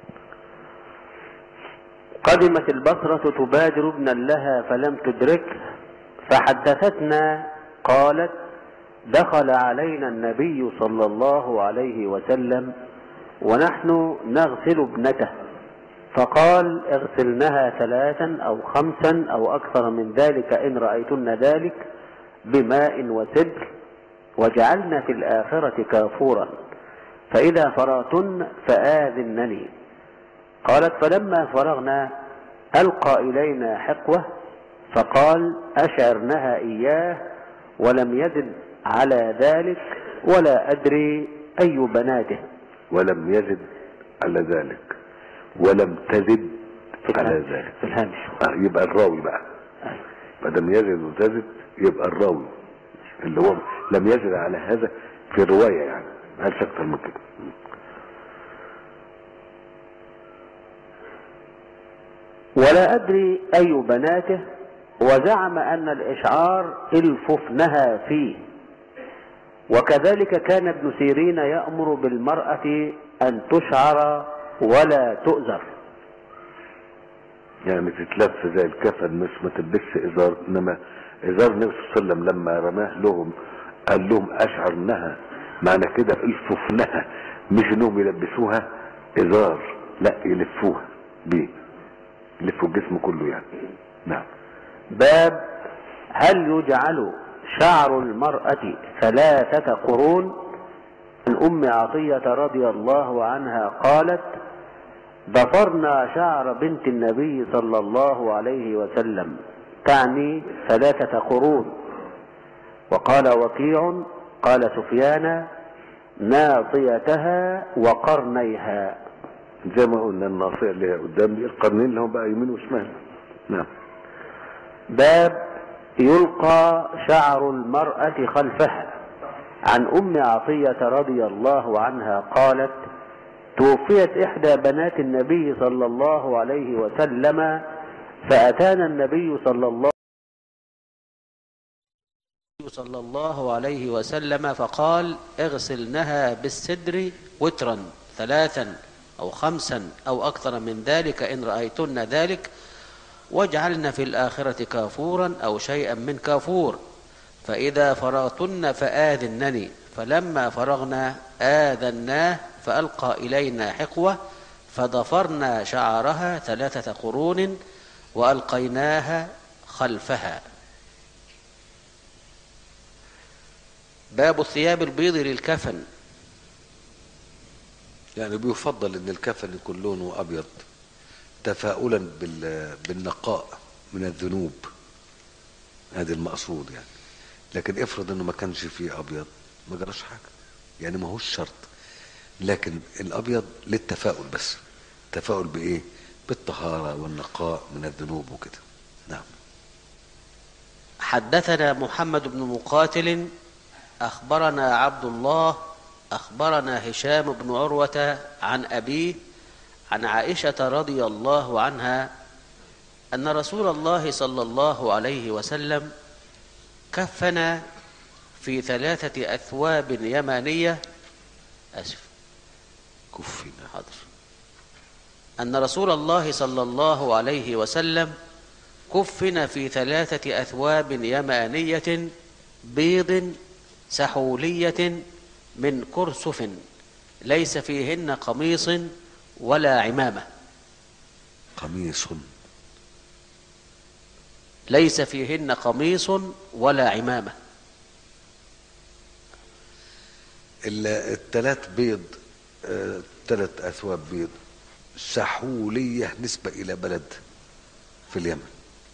قدمت البصرة تبادر ابنا لها فلم تدركه فحدثتنا قالت دخل علينا النبي صلى الله عليه وسلم ونحن نغسل ابنته فقال اغسلنها ثلاثا او خمسا او اكثر من ذلك ان رايتن ذلك بماء وسدر وجعلنا في الاخره كافورا فاذا فرغتن فاذنني قالت فلما فرغنا القى الينا حقوه فقال اشعرنها اياه ولم يزد على ذلك ولا ادري اي بناته ولم يزد على ذلك ولم تزد على ذلك في الهامش آه يبقى الراوي بقى ما دام يزد وتزد يبقى الراوي اللي هو لم يزد على هذا في الرواية يعني ما قالش اكتر من كده ولا أدري أي بناته وزعم أن الإشعار الففنها فيه وكذلك كان ابن سيرين يأمر بالمرأة أن تشعر ولا تؤزر يعني تتلف زي الكفن مش ما تلبسش ازار انما ازار النبي صلى الله عليه وسلم لما رماه لهم قال لهم اشعرنها معنى كده الففنها مش انهم يلبسوها ازار لا يلفوها بيه يلفوا الجسم كله يعني نعم باب هل يجعل شعر المرأة ثلاثة قرون عن أم عطية رضي الله عنها قالت ضفرنا شعر بنت النبي صلى الله عليه وسلم تعني ثلاثة قرون وقال وكيع قال سفيان ناصيتها وقرنيها زي ما قلنا الناصية اللي هي قدام دي القرنين اللي هم بقى يمين وشمال نعم باب يلقى شعر المرأة خلفها عن أم عطية رضي الله عنها قالت توفيت إحدى بنات النبي صلى الله عليه وسلم فأتانا النبي صلى الله صلى الله عليه وسلم فقال اغسلنها بالسدر وترا ثلاثا أو خمسا أو أكثر من ذلك إن رأيتن ذلك واجعلن في الآخرة كافورا أو شيئا من كافور فإذا فرغتن فآذنني فلما فرغنا آذناه فألقى إلينا حقوة فضفرنا شعرها ثلاثة قرون وألقيناها خلفها باب الثياب البيض للكفن يعني بيفضل ان الكفن يكون لونه ابيض تفاؤلا بال- بالنقاء من الذنوب هذا المقصود يعني لكن افرض انه ما كانش فيه ابيض ما جراش حاجه يعني ما هوش شرط لكن الابيض للتفاؤل بس تفاؤل بايه بالطهاره والنقاء من الذنوب وكده نعم حدثنا محمد بن مقاتل أخبرنا عبد الله أخبرنا هشام بن عروة عن أبيه عن عائشة رضي الله عنها أن رسول الله صلى الله عليه وسلم كفن في ثلاثة أثواب يمانية أسف كفنا حاضر أن رسول الله صلى الله عليه وسلم كفن في ثلاثة أثواب يمانية بيض سحولية من كرسف ليس فيهن قميص ولا عمامة قميص ليس فيهن قميص ولا عمامة ال- التلات بيض آه، تلات اثواب بيض سحوليه نسبه الى بلد في اليمن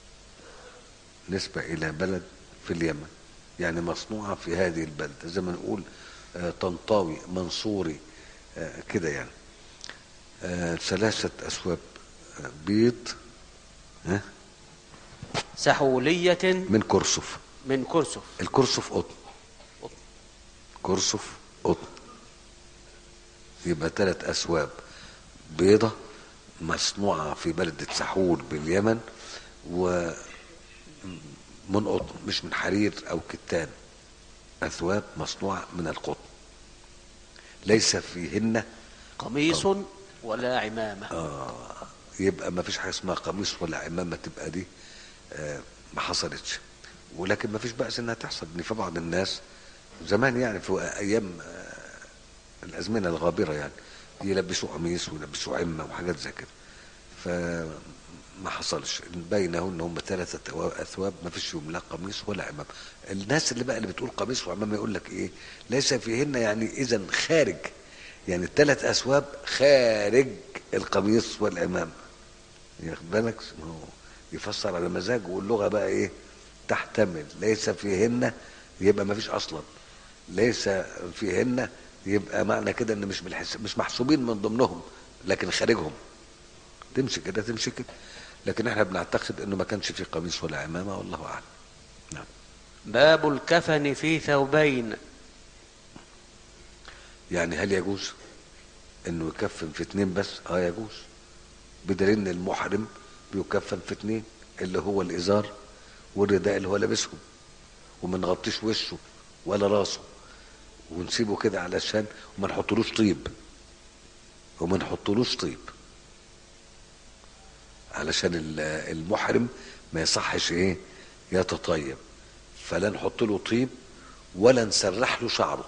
نسبه الى بلد في اليمن يعني مصنوعه في هذه البلده زي ما نقول آه، طنطاوي منصوري آه، كده يعني آه، ثلاثه اثواب آه، بيض ها، سحولية من كرسف من كرسف الكرسف قطن قطن. كرسف قطن يبقى ثلاث أثواب بيضة مصنوعة في بلدة سحول باليمن و من قطن مش من حرير أو كتان أثواب مصنوعة من القطن ليس فيهن قميص ولا عمامة آه يبقى ما فيش حاجة اسمها قميص ولا عمامة تبقى دي آه ما حصلتش ولكن ما فيش بأس انها تحصل ان في بعض الناس زمان يعني في ايام آه الازمنة الغابرة يعني يلبسوا قميص ويلبسوا عمة وحاجات زي كده فما حصلش باينه ان هم ثلاثة اثواب ما فيش فيهم لا قميص ولا عمام الناس اللي بقى اللي بتقول قميص وعمام يقول لك ايه ليس فيهن يعني اذا خارج يعني الثلاث اثواب خارج القميص والعمام ياخد بالك ما هو يفسر على مزاجه واللغه بقى ايه تحتمل ليس فيهن يبقى ما فيش اصلا ليس فيهن يبقى معنى كده ان مش بالحس... مش محسوبين من ضمنهم لكن خارجهم تمشي كده تمشي كده لكن احنا بنعتقد انه ما كانش في قميص ولا عمامه والله اعلم نعم باب الكفن في ثوبين يعني هل يجوز انه يكفن في اتنين بس اه يجوز بدليل ان المحرم بيكفن في اتنين اللي هو الازار والرداء اللي هو لابسهم وما نغطيش وشه ولا راسه ونسيبه كده علشان وما نحطلوش طيب وما نحطلوش طيب علشان ال- المحرم ما يصحش ايه يتطيب فلا نحط له طيب ولا نسرح له شعره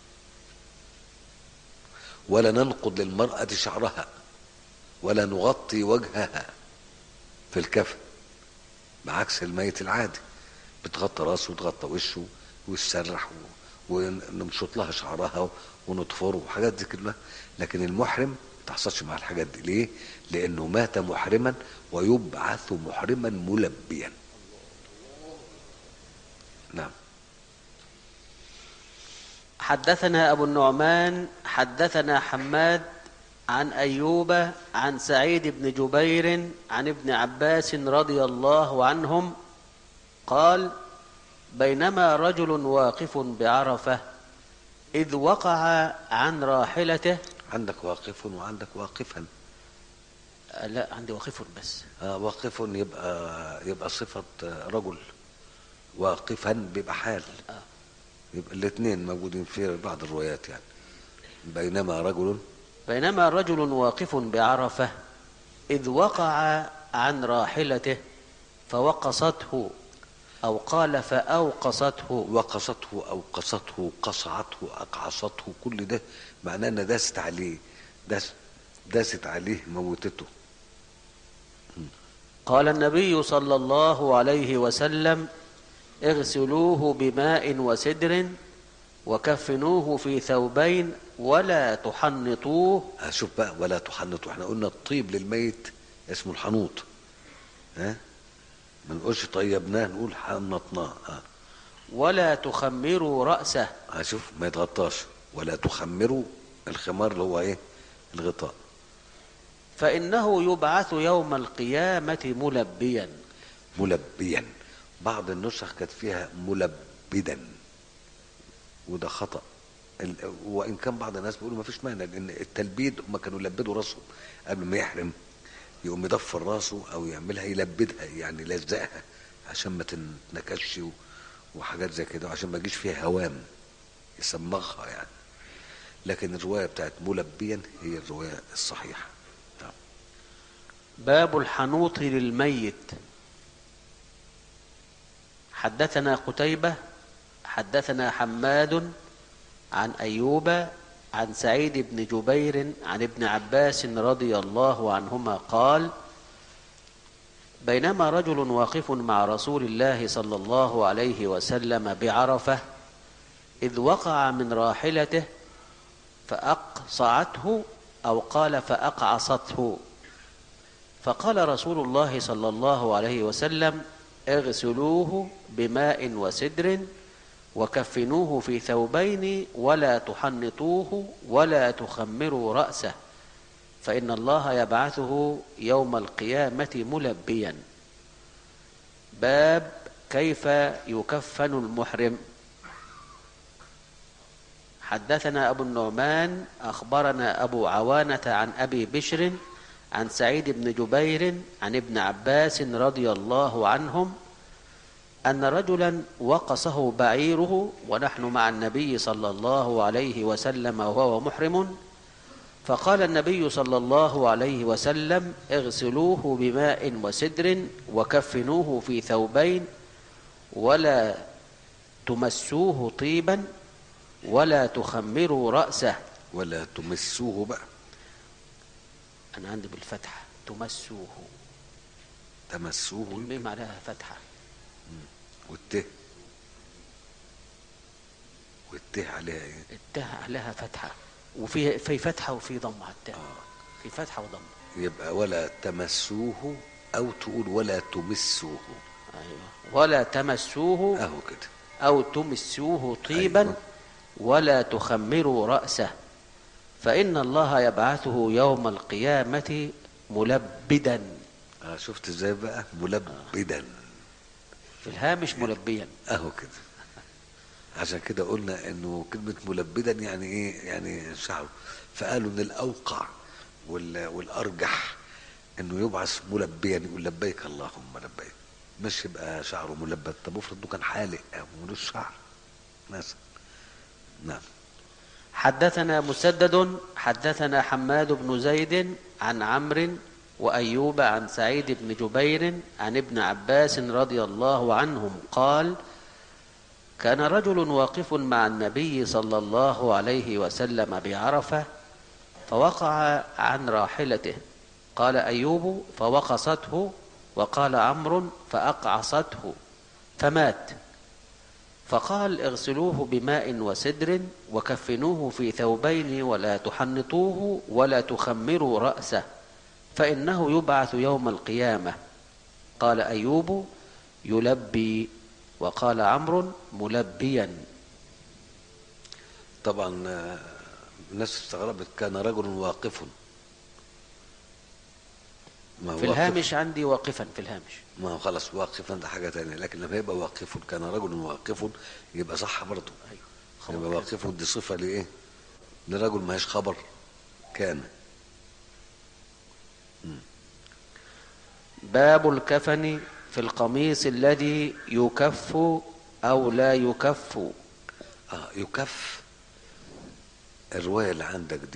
ولا ننقض للمرأة شعرها ولا نغطي وجهها في الكفن بعكس الميت العادي بتغطى راسه وتغطى وشه ويسرح و- ونمشط لها شعرها ونطفره وحاجات دي كلها لكن المحرم ما تحصلش مع الحاجات دي ليه؟ لأنه مات محرما ويبعث محرما ملبيا نعم حدثنا أبو النعمان حدثنا حماد عن أيوب عن سعيد بن جبير عن ابن عباس رضي الله عنهم قال بينما رجل واقف بعرفة إذ وقع عن راحلته عندك واقف وعندك واقفا آه، لا عندي واقف بس آه واقف يبقى يبقى صفة آه، رجل واقفا بيبقى حال آه. يبقى الاثنين موجودين في بعض الروايات يعني بينما رجل بينما رجل واقف بعرفة إذ وقع عن راحلته فوقصته أو قال فأوقصته وقصته او قصته قصعته اقعصته كل ده معناه ان داست عليه داس داست عليه موتته قال النبي صلى الله عليه وسلم اغسلوه بماء وسدر وكفنوه في ثوبين ولا تحنطوه آه، شوف بقى ولا تحنطوا احنا قلنا الطيب للميت اسمه الحنوط ها ما نقولش طيبناه نقول حنطناه اه ولا تخمروا رأسه آه، شوف ما يتغطاش ولا تخمروا الخمار اللي هو ايه الغطاء فإنه يبعث يوم القيامة ملبيا ملبيا بعض النسخ كانت فيها ملبدا وده خطأ ال- وان كان بعض الناس بيقولوا ما فيش مانع لان التلبيد هم كانوا يلبدوا راسهم قبل ما يحرم يقوم يضفر راسه او يعملها يلبدها يعني يلزقها عشان ما تنكش و- وحاجات زي كده وعشان ما يجيش فيها هوام يصمغها يعني لكن الروايه بتاعت ملبيا هي الروايه الصحيحه نعم. باب الحنوط للميت حدثنا قتيبة حدثنا حماد عن أيوب عن سعيد بن جبير عن ابن عباس رضي الله عنهما قال بينما رجل واقف مع رسول الله صلى الله عليه وسلم بعرفة إذ وقع من راحلته فأقصعته أو قال فأقعصته فقال رسول الله صلى الله عليه وسلم اغسلوه بماء وسدر وكفنوه في ثوبين ولا تحنطوه ولا تخمروا رأسه فإن الله يبعثه يوم القيامة ملبيا باب كيف يكفن المحرم حدثنا أبو النعمان أخبرنا أبو عوانة عن أبي بشر عن سعيد بن جبير عن ابن عباس رضي الله عنهم أن رجلا وقصه بعيره ونحن مع النبي صلى الله عليه وسلم وهو محرم فقال النبي صلى الله عليه وسلم اغسلوه بماء وسدر وكفنوه في ثوبين ولا تمسوه طيبا ولا تخمروا رأسه ولا تمسوه بقى أنا عندي بالفتحة تمسوه تمسوه الميم عليها فتحة والته والته عليها ايه التاء عليها فتحة وفي في فتحة وفي ضم على التاء في فتحة وضم يبقى ولا تمسوه او تقول ولا تمسوه أيوة ولا تمسوه اهو كده أو تمسوه طيبا أيوة. ولا تخمروا رأسه فإن الله يبعثه يوم القيامة ملبدا اه شفت ازاي بقى ملبدا في الهامش ملبيا اهو كده عشان كده قلنا انه كلمة ملبدا يعني ايه يعني شعره فقالوا ان الاوقع وال- والارجح انه يبعث ملبيا يقول لبيك اللهم لبيك مش يبقى شعره ملبد طب افرض انه كان حالق او ملوش شعر مثلا نعم حدثنا مسدد حدثنا حماد بن زيد عن عمرو وأيوب عن سعيد بن جبير عن ابن عباس رضي الله عنهم قال كان رجل واقف مع النبي صلى الله عليه وسلم بعرفة فوقع عن راحلته قال أيوب فوقصته وقال عمرو فأقعصته فمات فقال اغسلوه بماء وسدر وكفنوه في ثوبين ولا تحنطوه ولا تخمروا رأسه فإنه يبعث يوم القيامة قال أيوب يلبي وقال عمرو ملبيا طبعا آه، الناس استغربت كان رجل واقف ما هو في واقف- الهامش عندي واقفا في الهامش ما هو خلاص واقفا ده حاجة تانية لكن لما يبقى واقف كان رجل واقف يبقى صح برضه أيوه يبقى واقف دي صفة لإيه؟ لرجل ما هيش خبر كان باب الكفن في القميص الذي يكف أو لا يكف اه يكف الرواية اللي عندك دي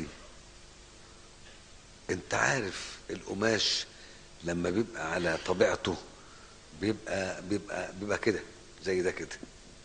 انت عارف القماش لما بيبقى على طبيعته بيبقى بيبقى بيبقى كده زي ده كده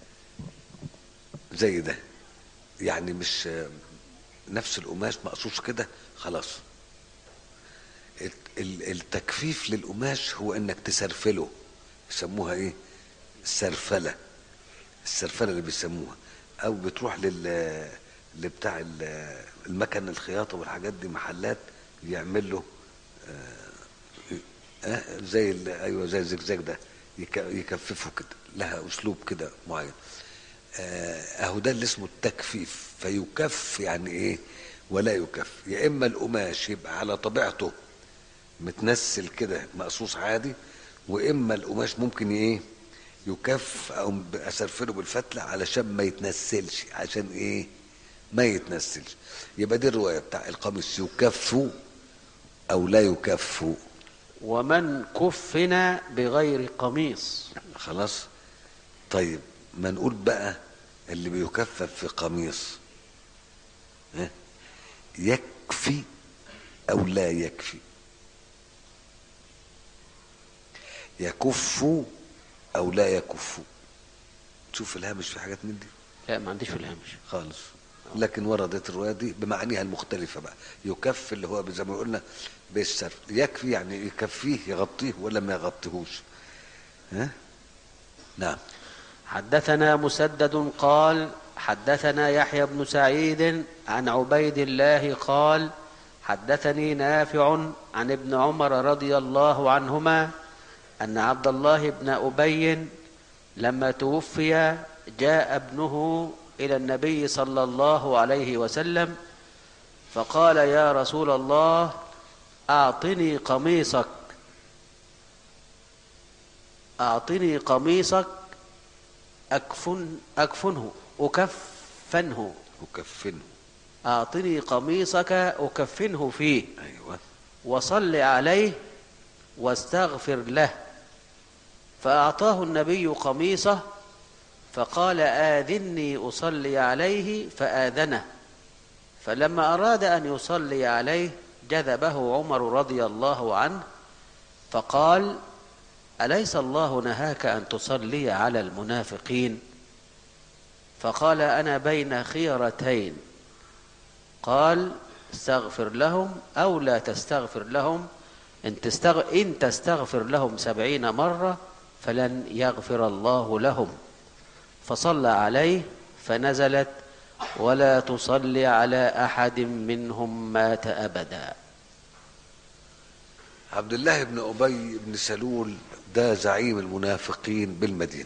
زي ده يعني مش آه، نفس القماش مقصوص كده خلاص الت- ال- التكفيف للقماش هو انك تسرفله يسموها ايه السرفله السرفله اللي بيسموها او بتروح لل لبتاع ال- المكن الخياطه والحاجات دي محلات يعمل له آه، آه، زي ال- ايوه زي الزجزاج ده يك- يكففه كده لها اسلوب كده معين آه، اهو ده اللي اسمه التكفيف فيكف يعني ايه ولا يكف يا اما القماش يبقى على طبيعته متنسل كده مقصوص عادي واما القماش ممكن ايه يكف او اسرفله بالفتله علشان ما يتنسلش عشان ايه ما يتنسلش يبقى دي الروايه بتاع القميص يكف او لا يكف ومن كفن بغير قميص خلاص طيب ما نقول بقى اللي بيكفف في قميص ها؟ يكفي او لا يكفي يكف او لا يكف تشوف الهامش في حاجات من دي لا ما عنديش في الهامش خالص لكن وردت الروايه دي بمعانيها المختلفه بقى يكف اللي هو زي ما قلنا بالسرف يكفي يعني يكفيه يغطيه ولا ما يغطيهوش ها نعم حدثنا مسدد قال حدثنا يحيى بن سعيد عن عبيد الله قال حدثني نافع عن ابن عمر رضي الله عنهما ان عبد الله بن ابي لما توفي جاء ابنه الى النبي صلى الله عليه وسلم فقال يا رسول الله اعطني قميصك اعطني قميصك أكفن أكفنه أكفنه يكفنه أعطني قميصك أكفنه فيه ايوه وصل عليه واستغفر له فأعطاه النبي قميصه فقال آذني أصلي عليه فآذنه فلما أراد أن يصلي عليه جذبه عمر رضي الله عنه فقال أليس الله نهاك أن تصلي على المنافقين فقال أنا بين خيرتين قال استغفر لهم أو لا تستغفر لهم إن, تستغ... إن تستغفر لهم سبعين مرة فلن يغفر الله لهم فصلى عليه فنزلت ولا تصلي على أحد منهم مات أبدا عبد الله بن ابي بن سلول ده زعيم المنافقين بالمدينه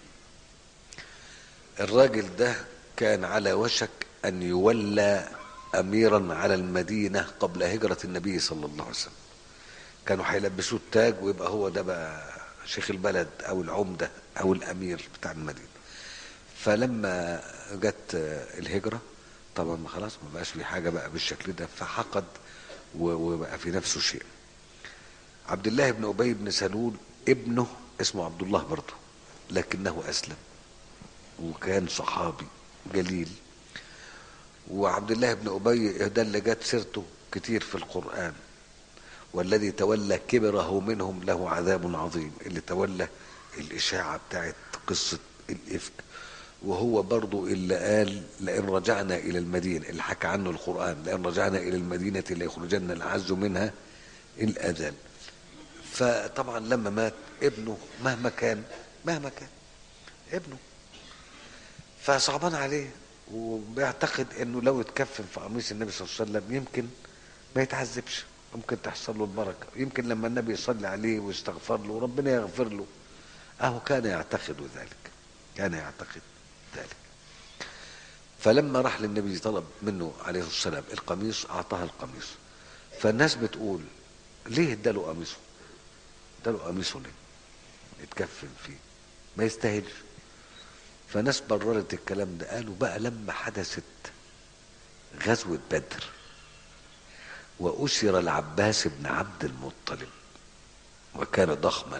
الراجل ده كان على وشك ان يولى اميرا على المدينه قبل هجره النبي صلى الله عليه وسلم كانوا هيلبسوه التاج ويبقى هو ده بقى شيخ البلد او العمده او الامير بتاع المدينه فلما جت الهجره طبعا ما خلاص ما بقاش في حاجه بقى بالشكل ده فحقد و- وبقى في نفسه شيء عبد الله بن ابي بن سلول ابنه اسمه عبد الله برضه لكنه اسلم وكان صحابي جليل وعبد الله بن ابي ده اللي جت سيرته كتير في القران والذي تولى كبره منهم له عذاب عظيم اللي تولى الاشاعه بتاعت قصه الافك وهو برضو اللي قال لئن رجعنا الى المدينه اللي حكى عنه القران لئن رجعنا الى المدينه ليخرجن العز منها الاذل فطبعا لما مات ابنه مهما كان مهما كان ابنه فصعبان عليه وبيعتقد انه لو اتكفن في قميص النبي صلى الله عليه وسلم يمكن ما يتعذبش ممكن تحصل له البركه يمكن لما النبي يصلي عليه ويستغفر له ربنا يغفر له اهو كان يعتقد ذلك كان يعتقد ذلك فلما راح للنبي طلب منه عليه السلام القميص اعطاه القميص فالناس بتقول ليه اداله قميصه اداله قميصه ليه يتكفن فيه ما يستاهلش فناس بررت الكلام ده قالوا بقى لما حدثت غزوة بدر وأسر العباس بن عبد المطلب وكان ضخما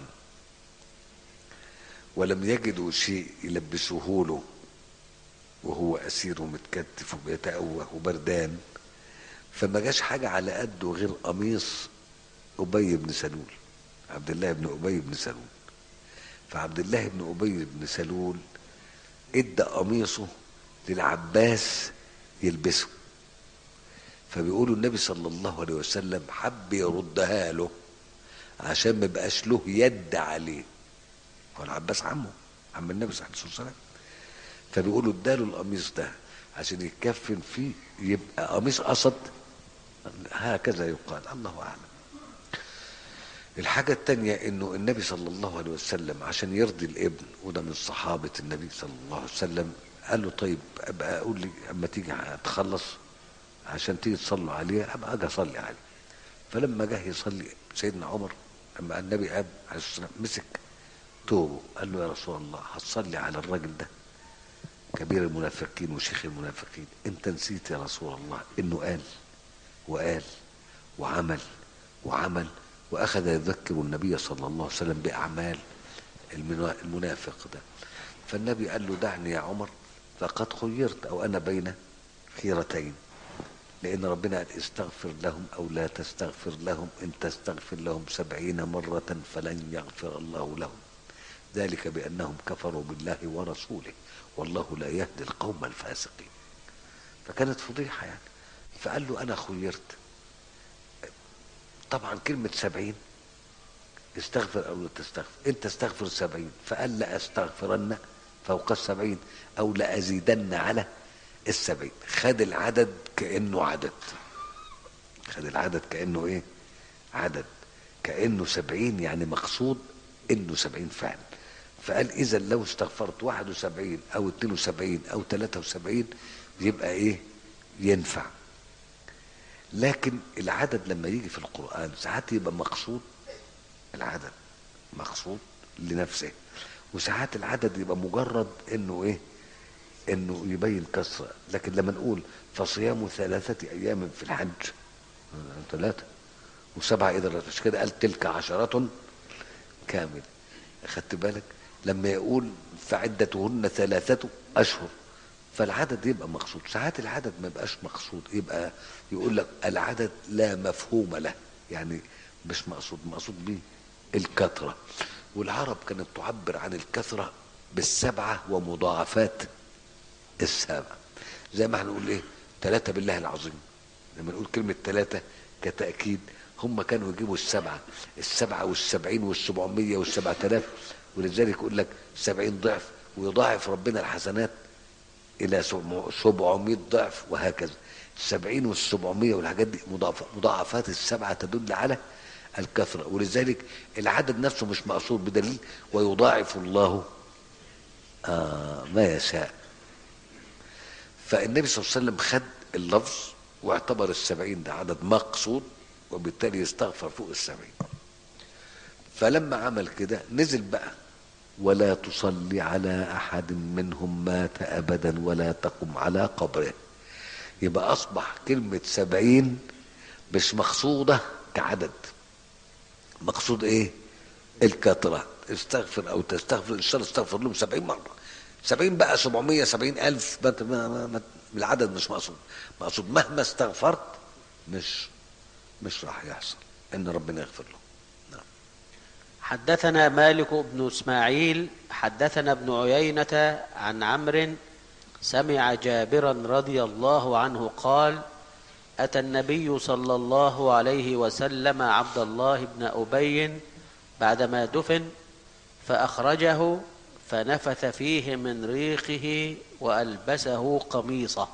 ولم يجدوا شيء يلبسوه له وهو أسير ومتكتف وبيتأوه وبردان فما جاش حاجة على قده غير قميص أبي بن سلول عبد الله بن أبي بن سلول فعبد الله بن أبي بن سلول ادى قميصه للعباس يلبسه فبيقولوا النبي صلى الله عليه وسلم حب يردها له عشان ما يبقاش له يد عليه هو العباس عمه عم النبي صلى الله عليه وسلم فبيقولوا اداله القميص ده عشان يتكفن فيه يبقى قميص قصد هكذا يقال الله اعلم الحاجة التانية انه النبي صلى الله عليه وسلم عشان يرضي الابن وده من صحابة النبي صلى الله عليه وسلم قال له طيب ابقى اقول لي اما تيجي تخلص عشان تيجي تصلوا عليه ابقى اجي اصلي عليه فلما جه يصلي سيدنا عمر لما النبي قام عليه الصلاه والسلام مسك توبه قال له يا رسول الله هتصلي على الراجل ده كبير المنافقين وشيخ المنافقين انت نسيت يا رسول الله انه قال وقال وعمل وعمل واخذ يذكر النبي صلى الله عليه وسلم باعمال المنافق ده فالنبي قال له دعني يا عمر فقد خيرت او انا بين خيرتين لأن ربنا قال استغفر لهم أو لا تستغفر لهم إن تستغفر لهم سبعين مرة فلن يغفر الله لهم ذلك بأنهم كفروا بالله ورسوله والله لا يهدي القوم الفاسقين فكانت فضيحة يعني فقال له أنا خيرت طبعا كلمة سبعين استغفر أو لا تستغفر أنت تستغفر سبعين فقال لا أستغفرن فوق السبعين أو لأزيدن على السبعين خد العدد كأنه عدد خد العدد كأنه ايه عدد كأنه سبعين يعني مقصود انه سبعين فعل فقال اذا لو استغفرت واحد وسبعين او اتنين وسبعين او تلاتة وسبعين يبقى ايه ينفع لكن العدد لما يجي في القرآن ساعات يبقى مقصود العدد مقصود لنفسه وساعات العدد يبقى مجرد انه ايه انه يبين كسرة لكن لما نقول فصيام ثلاثة ايام في الحج ثلاثة وسبعة اذا مش كده قال تلك عشرة كامل اخدت بالك لما يقول فعدتهن ثلاثة اشهر فالعدد يبقى مقصود ساعات العدد ما يبقاش مقصود يبقى يقول لك العدد لا مفهوم له يعني مش مقصود مقصود به الكثرة والعرب كانت تعبر عن الكثرة بالسبعة ومضاعفات السبعة زي ما احنا نقول ايه ثلاثة بالله العظيم لما نقول كلمة ثلاثة كتأكيد هم كانوا يجيبوا السبعة السبعة والسبعين والسبعمية والسبعة آلاف ولذلك يقول لك سبعين ضعف ويضاعف ربنا الحسنات إلى سبعمية ضعف وهكذا السبعين والسبعمية والحاجات دي مضاعفات السبعة تدل على الكثرة ولذلك العدد نفسه مش مقصود بدليل ويضاعف الله آه ما يشاء فالنبي صلى الله عليه وسلم خد اللفظ واعتبر السبعين ده عدد مقصود وبالتالي يستغفر فوق السبعين فلما عمل كده نزل بقى ولا تصلي على أحد منهم مات أبدا ولا تقم على قبره يبقى أصبح كلمة سبعين مش مقصودة كعدد مقصود ايه الكثرة استغفر او تستغفر ان شاء الله استغفر لهم سبعين مرة سبعين بقى سبعمية سبعين الف ما ما ما ما العدد مش مقصود مقصود مهما استغفرت مش مش راح يحصل ان ربنا يغفر له نعم حدثنا مالك بن اسماعيل حدثنا ابن عيينة عن عمرو سمع جابرا رضي الله عنه قال أتى النبي صلى الله عليه وسلم عبد الله بن أبي بعدما دفن فأخرجه فنفث فيه من ريقه وألبسه قميصه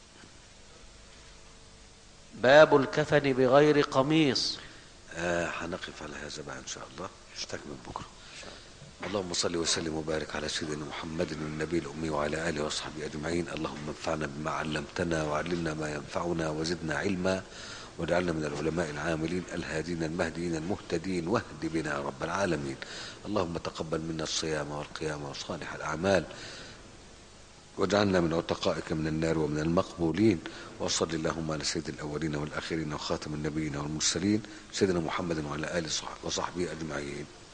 باب الكفن بغير قميص آه هنقف على هذا بقى ان شاء الله نستكمل بكره اللهم صل وسلم وبارك على سيدنا محمد النبي الأمي وعلى آله وصحبه أجمعين اللهم انفعنا بما علمتنا وعلمنا ما ينفعنا وزدنا علما واجعلنا من العلماء العاملين الهادين المهديين المهتدين واهد بنا يا رب العالمين اللهم تقبل منا الصيام والقيام وصالح الأعمال واجعلنا من عتقائك من النار ومن المقبولين وصل اللهم على سيد الأولين والآخرين وخاتم النبيين والمرسلين سيدنا محمد وعلى آله وصحبه أجمعين